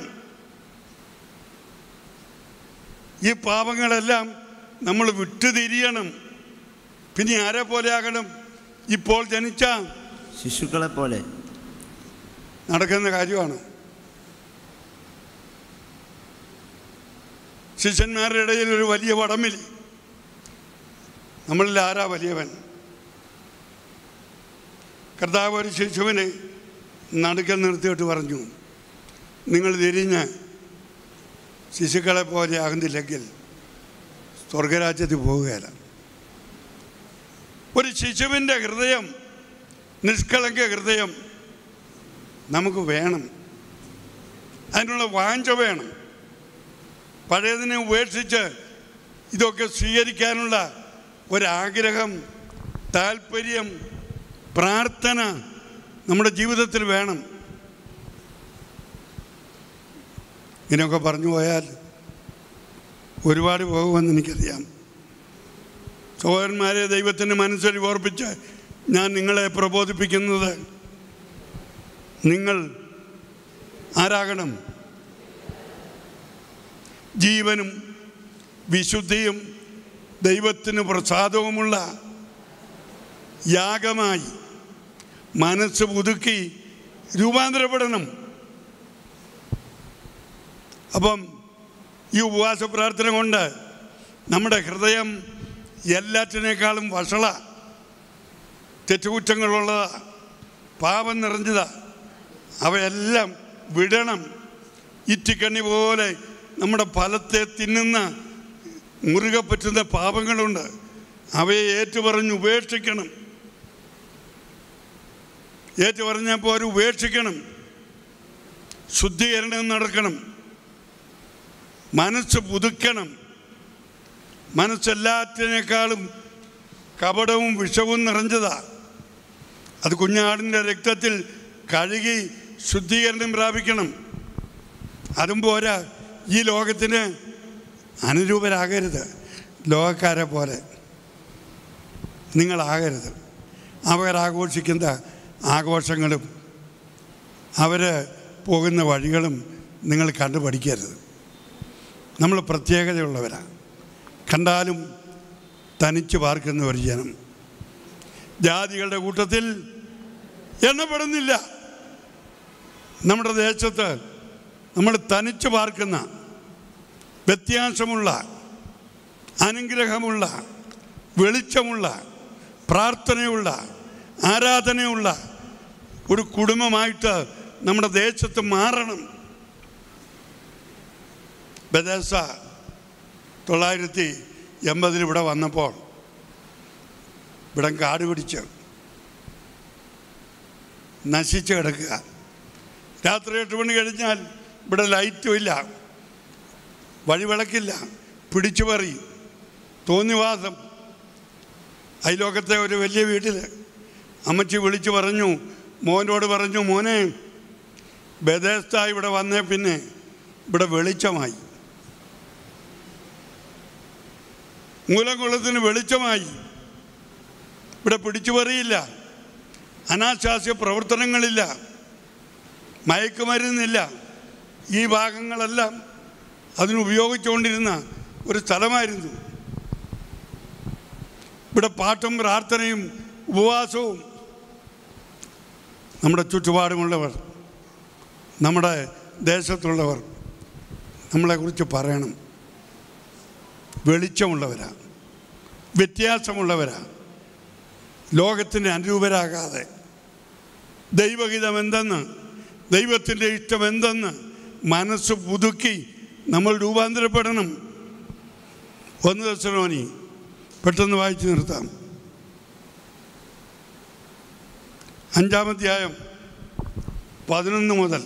ഈ പാപങ്ങളെല്ലാം നമ്മൾ വിട്ടുതിരിയണം പിന്നെ ആരെ പോലെ ആകണം ഇപ്പോൾ ജനിച്ച ശിശുക്കളെ പോലെ നടക്കുന്ന കാര്യമാണ് ശിഷ്യന്മാരുടെ ഇടയിൽ ഒരു വലിയ വടമിൽ നമ്മളിൽ ആരാ വലിയവൻ കർത്താവ് ഒരു ശിശുവിനെ നടുക്കൽ നിർത്തിയിട്ട് പറഞ്ഞു നിങ്ങൾ തിരിഞ്ഞ് ശിശുക്കളെ പോലെ ആകുന്നില്ലെങ്കിൽ സ്വർഗരാജ്യത്തിൽ പോവുകയില്ല ഒരു ശിശുവിൻ്റെ ഹൃദയം നിഷ്കളങ്ക ഹൃദയം നമുക്ക് വേണം അതിനുള്ള വാഞ്ച വേണം പഴയതിനെ ഉപേക്ഷിച്ച് ഇതൊക്കെ സ്വീകരിക്കാനുള്ള ഒരാഗ്രഹം താല്പര്യം പ്രാർത്ഥന നമ്മുടെ ജീവിതത്തിൽ വേണം ഇങ്ങനെയൊക്കെ പറഞ്ഞു പോയാൽ ഒരുപാട് പോകുമെന്ന് എനിക്കറിയാം സഹോദരന്മാരെ ദൈവത്തിൻ്റെ മനസ്സിൽ ഓർപ്പിച്ച് ഞാൻ നിങ്ങളെ പ്രബോധിപ്പിക്കുന്നത് നിങ്ങൾ ആരാകണം ജീവനും വിശുദ്ധിയും ദൈവത്തിന് പ്രസാദവുമുള്ള യാഗമായി മനസ്സ് പുതുക്കി രൂപാന്തരപ്പെടണം അപ്പം ഈ ഉപവാസ പ്രാർത്ഥന കൊണ്ട് നമ്മുടെ ഹൃദയം എല്ലാറ്റിനേക്കാളും വഷള തെറ്റുകുറ്റങ്ങളുള്ളതാ പാപം നിറഞ്ഞതാ അവയെല്ലാം വിടണം ഇറ്റിക്കണ്ണി പോലെ നമ്മുടെ ഫലത്തെ തിന്നുന്ന മുറുകെ പറ്റുന്ന പാപങ്ങളുണ്ട് അവയെ ഏറ്റുപറഞ്ഞ് ഉപേക്ഷിക്കണം ഏറ്റുപറഞ്ഞപ്പോൾ അവർ ഉപേക്ഷിക്കണം ശുദ്ധീകരണം നടക്കണം മനസ്സ് പുതുക്കണം മനസ്സെല്ലാറ്റിനേക്കാളും കപടവും വിഷവും നിറഞ്ഞതാ അത് കുഞ്ഞാടിൻ്റെ രക്തത്തിൽ കഴുകി ശുദ്ധീകരണം പ്രാപിക്കണം അതും പോരാ ഈ ലോകത്തിന് അനുരൂപരാകരുത് ലോകക്കാരെ പോലെ നിങ്ങളാകരുത് അവരാഘോഷിക്കുന്ന ആഘോഷങ്ങളും അവർ പോകുന്ന വഴികളും നിങ്ങൾ കണ്ടു പഠിക്കരുത് നമ്മൾ പ്രത്യേകതയുള്ളവരാണ് കണ്ടാലും തനിച്ച് പാർക്കുന്ന ഒരു ജനം ജാതികളുടെ കൂട്ടത്തിൽ എണ്ണപ്പെടുന്നില്ല നമ്മുടെ ദേശത്ത് നമ്മൾ തനിച്ച് പാർക്കുന്ന വ്യത്യാസമുള്ള അനുഗ്രഹമുള്ള വെളിച്ചമുള്ള പ്രാർത്ഥനയുള്ള ആരാധനയുള്ള ഒരു കുടുംബമായിട്ട് നമ്മുടെ ദേശത്ത് മാറണം ബദേസ തൊള്ളായിരത്തി എൺപതിൽ ഇവിടെ വന്നപ്പോൾ ഇവിടെ കാട് പിടിച്ച് നശിച്ച് കിടക്കുക രാത്രി എട്ട് മണി കഴിഞ്ഞാൽ ഇവിടെ ലൈറ്റും ഇല്ല വഴിവിളക്കില്ല പിടിച്ചു പറി തോന്നിവാസം അയലോകത്തെ ഒരു വലിയ വീട്ടിൽ അമ്മച്ചി വിളിച്ചു പറഞ്ഞു മോനോട് പറഞ്ഞു മോനെ ബദേസ്ത ഇവിടെ വന്നേ പിന്നെ ഇവിടെ വെളിച്ചമായി മൂലംകുളത്തിന് വെളിച്ചമായി ഇവിടെ പിടിച്ചുപറിയില്ല അനാശാസ്യ പ്രവർത്തനങ്ങളില്ല മയക്കുമരുന്നില്ല ഈ ഭാഗങ്ങളെല്ലാം അതിനുപയോഗിച്ചുകൊണ്ടിരുന്ന ഒരു സ്ഥലമായിരുന്നു ഇവിടെ പാട്ടും പ്രാർത്ഥനയും ഉപവാസവും നമ്മുടെ ചുറ്റുപാടുമുള്ളവർ നമ്മുടെ ദേശത്തുള്ളവർ നമ്മളെക്കുറിച്ച് പറയണം വെളിച്ചമുള്ളവരാ വ്യത്യാസമുള്ളവരാ ലോകത്തിൻ്റെ അനുരൂപരാകാതെ ദൈവഹിതം എന്തെന്ന് ദൈവത്തിൻ്റെ ഇഷ്ടം എന്തെന്ന് മനസ്സ് പുതുക്കി നമ്മൾ രൂപാന്തരപ്പെടണം ഒന്ന് ദശനോനി പെട്ടെന്ന് വായിച്ചു നിർത്താം അഞ്ചാമധ്യായം പതിനൊന്ന് മുതൽ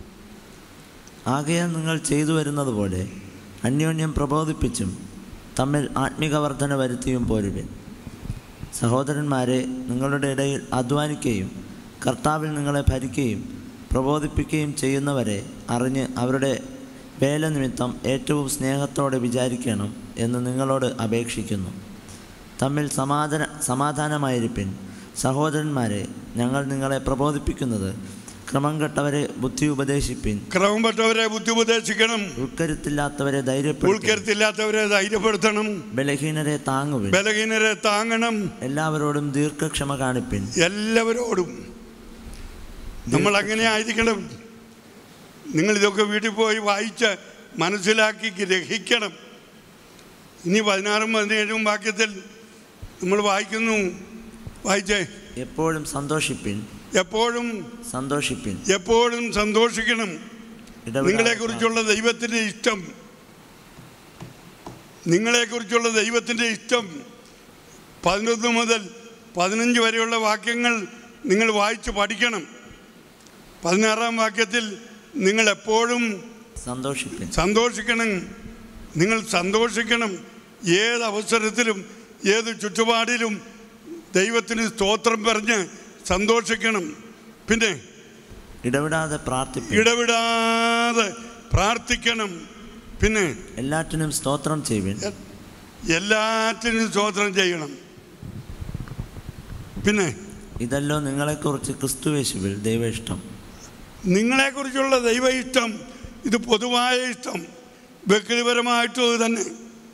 ആകയാൽ നിങ്ങൾ ചെയ്തു വരുന്നത് പോലെ അന്യോന്യം പ്രബോധിപ്പിച്ചും തമ്മിൽ ആത്മിക വർധന വരുത്തിയും പോരുവിൻ സഹോദരന്മാരെ നിങ്ങളുടെ ഇടയിൽ അധ്വാനിക്കുകയും കർത്താവിൽ നിങ്ങളെ ഭരിക്കുകയും പ്രബോധിപ്പിക്കുകയും ചെയ്യുന്നവരെ അറിഞ്ഞ് അവരുടെ വേല നിമിത്തം ഏറ്റവും സ്നേഹത്തോടെ വിചാരിക്കണം എന്ന് നിങ്ങളോട് അപേക്ഷിക്കുന്നു തമ്മിൽ സമാധാന സമാധാനമായിരിപ്പിൻ സഹോദരന്മാരെ ഞങ്ങൾ നിങ്ങളെ പ്രബോധിപ്പിക്കുന്നത് ക്രമം കെട്ടവരെ ബുദ്ധി ഉപദേശിപ്പിൻ ക്രമപ്പെട്ടവരെ ബുദ്ധി ഉപദേശിക്കണം ഉൾക്കരുത്തില്ലാത്തവരെ ധൈര്യപ്പെടുത്തും ഉൾക്കരുത്തില്ലാത്തവരെ ധൈര്യപ്പെടുത്തണം ബലഹീനരെ താങ്ങുവിൻ ബലഹീനരെ താങ്ങണം എല്ലാവരോടും ദീർഘക്ഷമ കാണിപ്പിൻ എല്ലാവരോടും നമ്മൾ അങ്ങനെ ആയിരിക്കണം നിങ്ങൾ ഇതൊക്കെ വീട്ടിൽ പോയി വായിച്ച് മനസ്സിലാക്കി ഗ്രഹിക്കണം ഇനി പതിനാറും പതിനേഴും വാക്യത്തിൽ നമ്മൾ വായിക്കുന്നു വായിച്ചേ എപ്പോഴും സന്തോഷിപ്പിൻ എപ്പോഴും സന്തോഷിപ്പിൻ എപ്പോഴും സന്തോഷിക്കണം ഇടവിടാതെ നിങ്ങളെക്കുറിച്ചുള്ള ദൈവത്തിൻ്റെ ഇഷ്ടം നിങ്ങളെക്കുറിച്ചുള്ള ദൈവത്തിൻ്റെ ഇഷ്ടം പതിനൊന്ന് മുതൽ പതിനഞ്ച് വരെയുള്ള വാക്യങ്ങൾ നിങ്ങൾ വായിച്ച് പഠിക്കണം പതിനാറാം വാക്യത്തിൽ നിങ്ങൾ എപ്പോഴും സന്തോഷിപ്പിൻ സന്തോഷിക്കണം നിങ്ങൾ സന്തോഷിക്കണം ഏത് അവസരത്തിലും ഏത് ചുറ്റുപാടിലും ദൈവത്തിന് സ്തോത്രം പറഞ്ഞ് സന്തോഷിക്കണം പിന്നെ ഇടവിടാതെ പ്രാർത്ഥിപ്പിൻ ഇടവിടാതെ പ്രാർത്ഥിക്കണം പിന്നെ എല്ലാറ്റിനും സ്തോത്രം ചെയ്യുവിൻ എ- എല്ലാറ്റിനും സ്തോത്രം ചെയ്യണം പിന്നെ ഇതല്ലോ നിങ്ങളെക്കുറിച്ച് ക്രിസ്തുവേശുവിൽ ദൈവ ഇഷ്ടം നിങ്ങളെക്കുറിച്ചുള്ള ദൈവ ഇഷ്ടം ഇത് പൊതുവായ ഇഷ്ടം വ്യക്തിപരമായിട്ടും ഇത് തന്നെ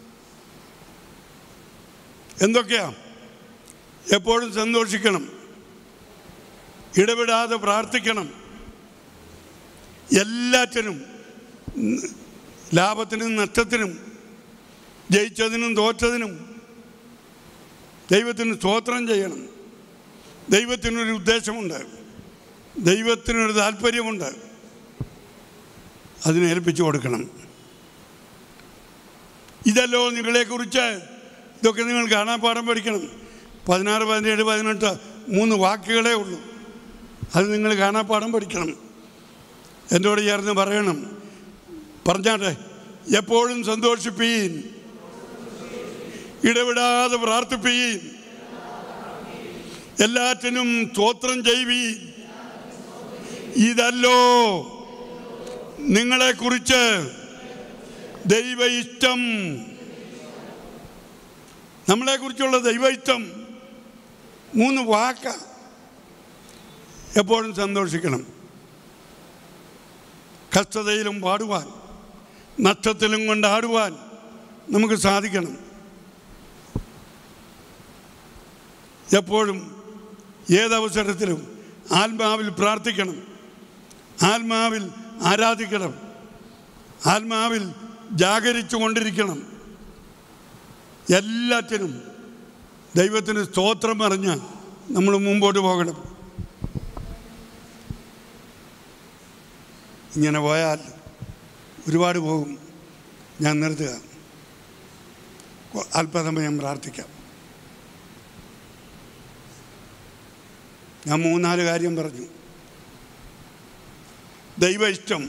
എന്തൊക്കെയാ എപ്പോഴും സന്തോഷിക്കണം ഇടപെടാതെ പ്രാർത്ഥിക്കണം എല്ലാറ്റിനും ഉം, ലാഭത്തിനും നഷ്ടത്തിനും ജയിച്ചതിനും തോറ്റതിനും ദൈവത്തിന് സ്തോത്രം ചെയ്യണം ദൈവത്തിനൊരു ഉദ്ദേശമുണ്ട് ദൈവത്തിനൊരു താല്പര്യമുണ്ട് അതിനെ ഏൽപ്പിച്ചു കൊടുക്കണം ഇതല്ലോ നിങ്ങളെക്കുറിച്ച് ഇതൊക്കെ നിങ്ങൾ കാണാപ്പാഠം പഠിക്കണം പതിനാറ് പതിനേഴ് പതിനെട്ട് മൂന്ന് വാക്കുകളേ ഉള്ളൂ അത് നിങ്ങൾ കാണാപ്പാഠം പഠിക്കണം എന്നോട് ചേർന്ന് പറയണം പറഞ്ഞാട്ടെ എപ്പോഴും സന്തോഷിപ്പീൻ ഇടവിടാതെ പ്രാർത്ഥിപ്പീൻ എല്ലാറ്റിനും സ്തോത്രം ചെയ്യുവീൻ ഇതല്ലോ നിങ്ങളെക്കുറിച്ച് ദൈവ ഇഷ്ടം നമ്മളെക്കുറിച്ചുള്ള ദൈവ ഇഷ്ടം മൂന്ന് വാക്ക എപ്പോഴും സന്തോഷിക്കണം കഷ്ടതയിലും പാടുവാൻ നഷ്ടത്തിലും കൊണ്ടാടുവാൻ നമുക്ക് സാധിക്കണം എപ്പോഴും ഏതവസരത്തിലും ആത്മാവിൽ പ്രാർത്ഥിക്കണം ആത്മാവിൽ ആരാധിക്കണം ആത്മാവിൽ ജാഗരിച്ചു കൊണ്ടിരിക്കണം എല്ലാറ്റിനും ദൈവത്തിന് സ്തോത്രം പറഞ്ഞ് നമ്മൾ മുമ്പോട്ട് പോകണം ഇങ്ങനെ പോയാൽ ഒരുപാട് പോകും ഞാൻ നിർത്തുക കൊ- അല്പസമയം പ്രാർത്ഥിക്കാം ഞാൻ മൂന്നാല് കാര്യം പറഞ്ഞു ദൈവ ഇഷ്ടം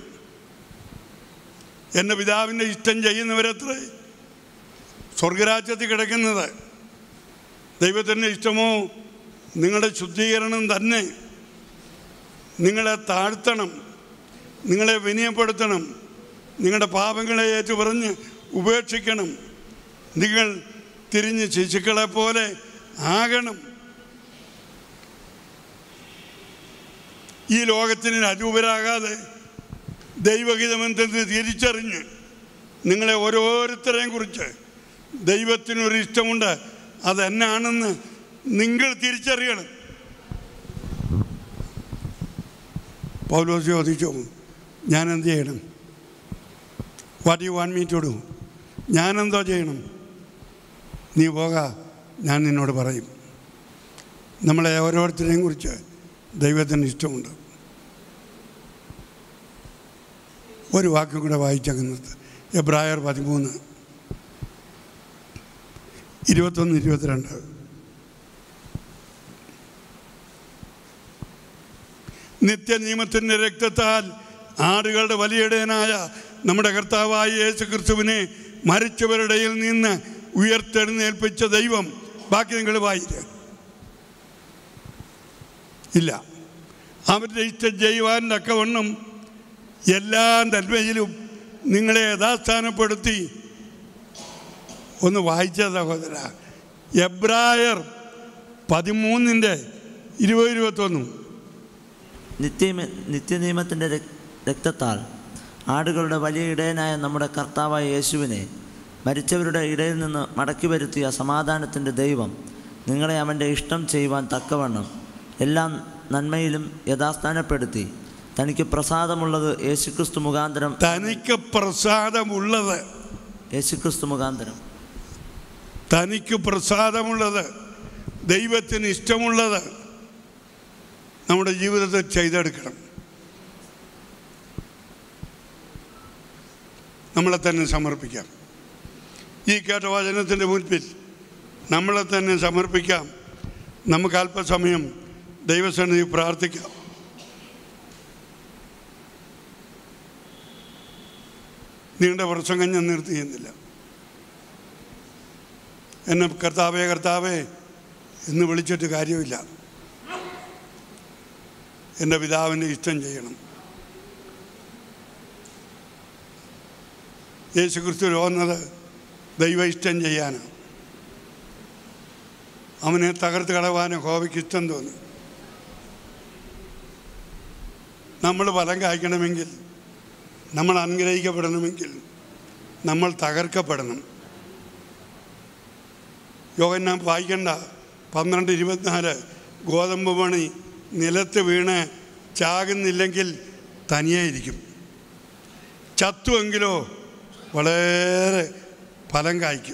എൻ്റെ പിതാവിൻ്റെ ഇഷ്ടം ചെയ്യുന്നവരത്ര സ്വർഗരാജ്യത്തിൽ കിടക്കുന്നത് ദൈവത്തിൻ്റെ ഇഷ്ടമോ നിങ്ങളുടെ ശുദ്ധീകരണം തന്നെ നിങ്ങളെ താഴ്ത്തണം നിങ്ങളെ വിനയപ്പെടുത്തണം നിങ്ങളുടെ പാപങ്ങളെ ഏറ്റുപറഞ്ഞ് ഉപേക്ഷിക്കണം നിങ്ങൾ തിരിഞ്ഞ് ശിശുക്കളെ പോലെ ആകണം ഈ ലോകത്തിന് അരൂപരാകാതെ ദൈവഹിതമെന്തെന്ന് തിരിച്ചറിഞ്ഞ് നിങ്ങളെ ഓരോരുത്തരെയും കുറിച്ച് ദൈവത്തിനൊരു ഇഷ്ടമുണ്ട് അതെന്നാണെന്ന് നിങ്ങൾ തിരിച്ചറിയണം പൗലോസ് ചോദിച്ചു ഞാൻ എന്ത് ചെയ്യണം what you want me to do ഞാനെന്തോ ചെയ്യണം നീ പോക ഞാൻ നിന്നോട് പറയും നമ്മളെ ഓരോരുത്തരെയും കുറിച്ച് ദൈവത്തിന് ഇഷ്ടമുണ്ട് ഒരു വാക്കും കൂടെ വായിച്ചങ്ങുന്നത് എബ്രായർ പതിമൂന്ന് ഇരുപത്തൊന്ന് ഇരുപത്തിരണ്ട് നിത്യനിയമത്തിൻ്റെ രക്തത്താൽ ആടുകളുടെ വലിയിടയനായ നമ്മുടെ കർത്താവായ യേശു ക്രിസ്തുവിനെ മരിച്ചവരുടെയിൽ നിന്ന് ഉയർത്തെഴുന്നേൽപ്പിച്ച ദൈവം ബാക്കി നിങ്ങൾ വായിക്കുക ഇല്ല അവരുടെ ഇഷ്ടം ചെയ്യുവാൻ തക്കവണ്ണം എല്ലാ നന്മയിലും നിങ്ങളെ യഥാസ്ഥാനപ്പെടുത്തി ഒന്ന് വായിച്ച സഹോദര എബ്രായർ പതിമൂന്നിൻ്റെ ഇരുപത് ഇരുപത്തൊന്നും നിത്യ നിത്യനിയമത്തിൻ്റെ രക്- രക്തത്താൽ ആടുകളുടെ വലിയ ഇടയനായ നമ്മുടെ കർത്താവായ യേശുവിനെ മരിച്ചവരുടെ ഇടയിൽ നിന്ന് മടക്കി വരുത്തിയ സമാധാനത്തിൻ്റെ ദൈവം നിങ്ങളെ അവൻ്റെ ഇഷ്ടം ചെയ്യുവാൻ തക്കവണ്ണം എല്ലാം നന്മയിലും യഥാസ്ഥാനപ്പെടുത്തി തനിക്ക് പ്രസാദമുള്ളത് യേശുക്രിസ്തു മുഖാന്തരം തനിക്ക് പ്രസാദമുള്ളത് യേശുക്രിസ്തു മുഖാന്തരം തനിക്ക് പ്രസാദമുള്ളത് ദൈവത്തിന് ഇഷ്ടമുള്ളത് നമ്മുടെ ജീവിതത്തിൽ ചെയ്തെടുക്കണം നമ്മളെ തന്നെ സമർപ്പിക്കാം ഈ കേട്ട വചനത്തിൻ്റെ മുൻപിൽ നമ്മളെ തന്നെ സമർപ്പിക്കാം നമുക്ക് അല്പസമയം ദൈവസന്നിധി പ്രാർത്ഥിക്കാം നീണ്ട പ്രസംഗം ഞാൻ നിർത്തിയുന്നില്ല എന്നെ കർത്താവേ കർത്താവേ എന്ന് വിളിച്ചിട്ട് കാര്യമില്ല എൻ്റെ പിതാവിൻ്റെ ഇഷ്ടം ചെയ്യണം യേശു ക്രിസ്തു വന്നത് ദൈവ ഇഷ്ടം ചെയ്യാനാണ് അവനെ തകർത്ത് കളവാൻ ഹോബയ്ക്ക് ഇഷ്ടം തോന്നി നമ്മൾ ഫലം കായ്ക്കണമെങ്കിൽ നമ്മൾ അനുഗ്രഹിക്കപ്പെടണമെങ്കിൽ നമ്മൾ തകർക്കപ്പെടണം യോഗന്നാം വായിക്കണ്ട പന്ത്രണ്ട് ഇരുപത്തിനാല് ഗോതമ്പ് മണി നിലത്ത് വീണ് ചാകുന്നില്ലെങ്കിൽ തനിയേ ഇരിക്കും ചത്തുവെങ്കിലോ വളരെ ഫലം കായ്ക്കും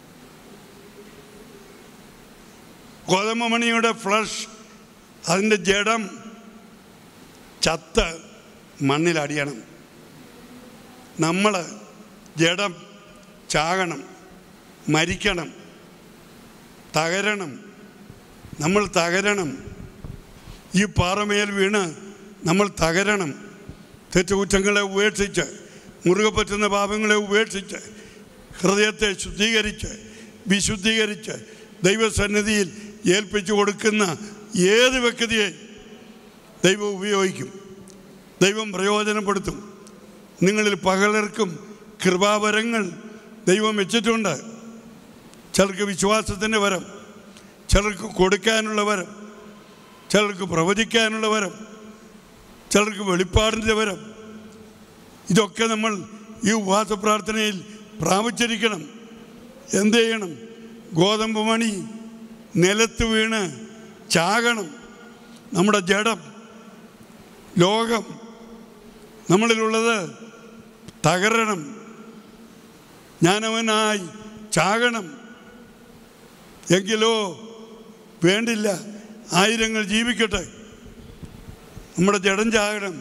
ഗോതമ്പ് മണിയുടെ ഫ്ലഷ് അതിൻ്റെ ജഡം ചത്ത് മണ്ണിലടിയണം നമ്മൾ ജഡം ചാകണം മരിക്കണം തകരണം നമ്മൾ തകരണം ഈ പാറമേൽ വീണ് നമ്മൾ തകരണം തെറ്റുകുറ്റങ്ങളെ ഉപേക്ഷിച്ച് മുറുകെ പറ്റുന്ന പാപങ്ങളെ ഉപേക്ഷിച്ച് ഹൃദയത്തെ ശുദ്ധീകരിച്ച് വിശുദ്ധീകരിച്ച് ദൈവസന്നിധിയിൽ ഏൽപ്പിച്ചു കൊടുക്കുന്ന ഏത് വ്യക്തിയെ ദൈവം ഉപയോഗിക്കും ദൈവം പ്രയോജനപ്പെടുത്തും നിങ്ങളിൽ പകലർക്കും കൃപാവരങ്ങൾ ദൈവം വെച്ചിട്ടുണ്ട് ചിലർക്ക് വിശ്വാസത്തിൻ്റെ വരം ചിലർക്ക് കൊടുക്കാനുള്ള വരം ചിലർക്ക് പ്രവചിക്കാനുള്ള വരം ചിലർക്ക് വെളിപ്പാടിൻ്റെ വരം ഇതൊക്കെ നമ്മൾ ഈ ഉപവാസ പ്രാർത്ഥനയിൽ പ്രാപിച്ചിരിക്കണം എന്ത് ചെയ്യണം ഗോതമ്പ് മണി നിലത്ത് വീണ് ചാകണം നമ്മുടെ ജഡം ലോകം നമ്മളിലുള്ളത് തകരണം ഞാനവനായി ചാകണം എങ്കിലോ വേണ്ടില്ല ആയിരങ്ങൾ ജീവിക്കട്ടെ നമ്മുടെ ജഡം ചാകണം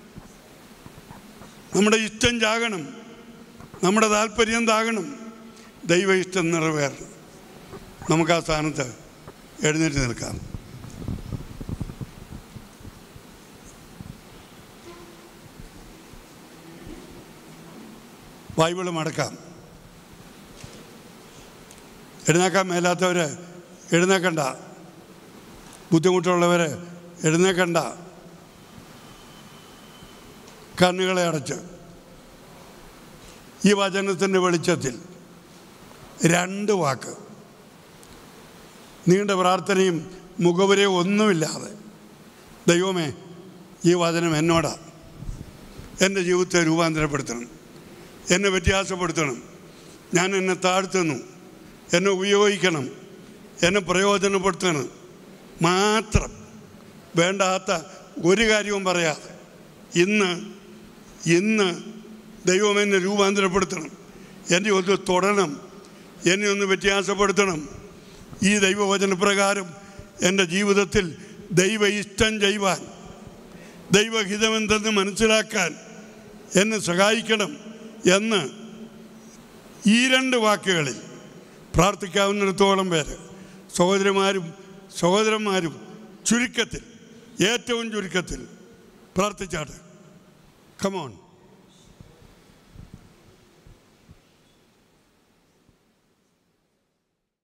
നമ്മുടെ ഇഷ്ടം ചാകണം നമ്മുടെ താല്പര്യം താകണം ദൈവ ഇഷ്ടം നിറവേറണം നമുക്ക് ആ സ്ഥാനത്ത് എഴുന്നേറ്റ് നിൽക്കാം ബൈബിള് മടക്കാം എഴുന്നേക്കാൻ മേലാത്തവർ എഴുന്നേക്കണ്ട ബുദ്ധിമുട്ടുള്ളവർ എഴുന്നേക്കണ്ട കണ്ണുകളെ അടച്ച് ഈ വചനത്തിൻ്റെ വെളിച്ചത്തിൽ രണ്ട് വാക്ക് നീണ്ട പ്രാർത്ഥനയും മുഖവരെയും ഒന്നുമില്ലാതെ ദൈവമേ ഈ വചനം എന്നോടാ എൻ്റെ ജീവിതത്തെ രൂപാന്തരപ്പെടുത്തണം എന്നെ വ്യത്യാസപ്പെടുത്തണം ഞാൻ എന്നെ താഴ്ത്തുന്നു എന്നെ ഉപയോഗിക്കണം എന്നെ പ്രയോജനപ്പെടുത്തണം മാത്രം വേണ്ടാത്ത ഒരു കാര്യവും പറയാതെ ഇന്ന് ഇന്ന് ദൈവം എന്നെ രൂപാന്തരപ്പെടുത്തണം എന്നെ ഒന്ന് തൊടണം എന്നെ ഒന്ന് വ്യത്യാസപ്പെടുത്തണം ഈ ദൈവവചനപ്രകാരം എൻ്റെ ജീവിതത്തിൽ ദൈവ ഇഷ്ടം ചെയ്യുവാൻ ദൈവഹിതമെന്തെന്ന് മനസ്സിലാക്കാൻ എന്നെ സഹായിക്കണം എന്ന് ഈ രണ്ട് വാക്കുകളിൽ പ്രാർത്ഥിക്കാവുന്നിടത്തോളം പേര് സഹോദരിമാരും സഹോദരന്മാരും ചുരുക്കത്തിൽ ഏറ്റവും ചുരുക്കത്തിൽ പ്രാർത്ഥിച്ചാട്ട് കമോൺ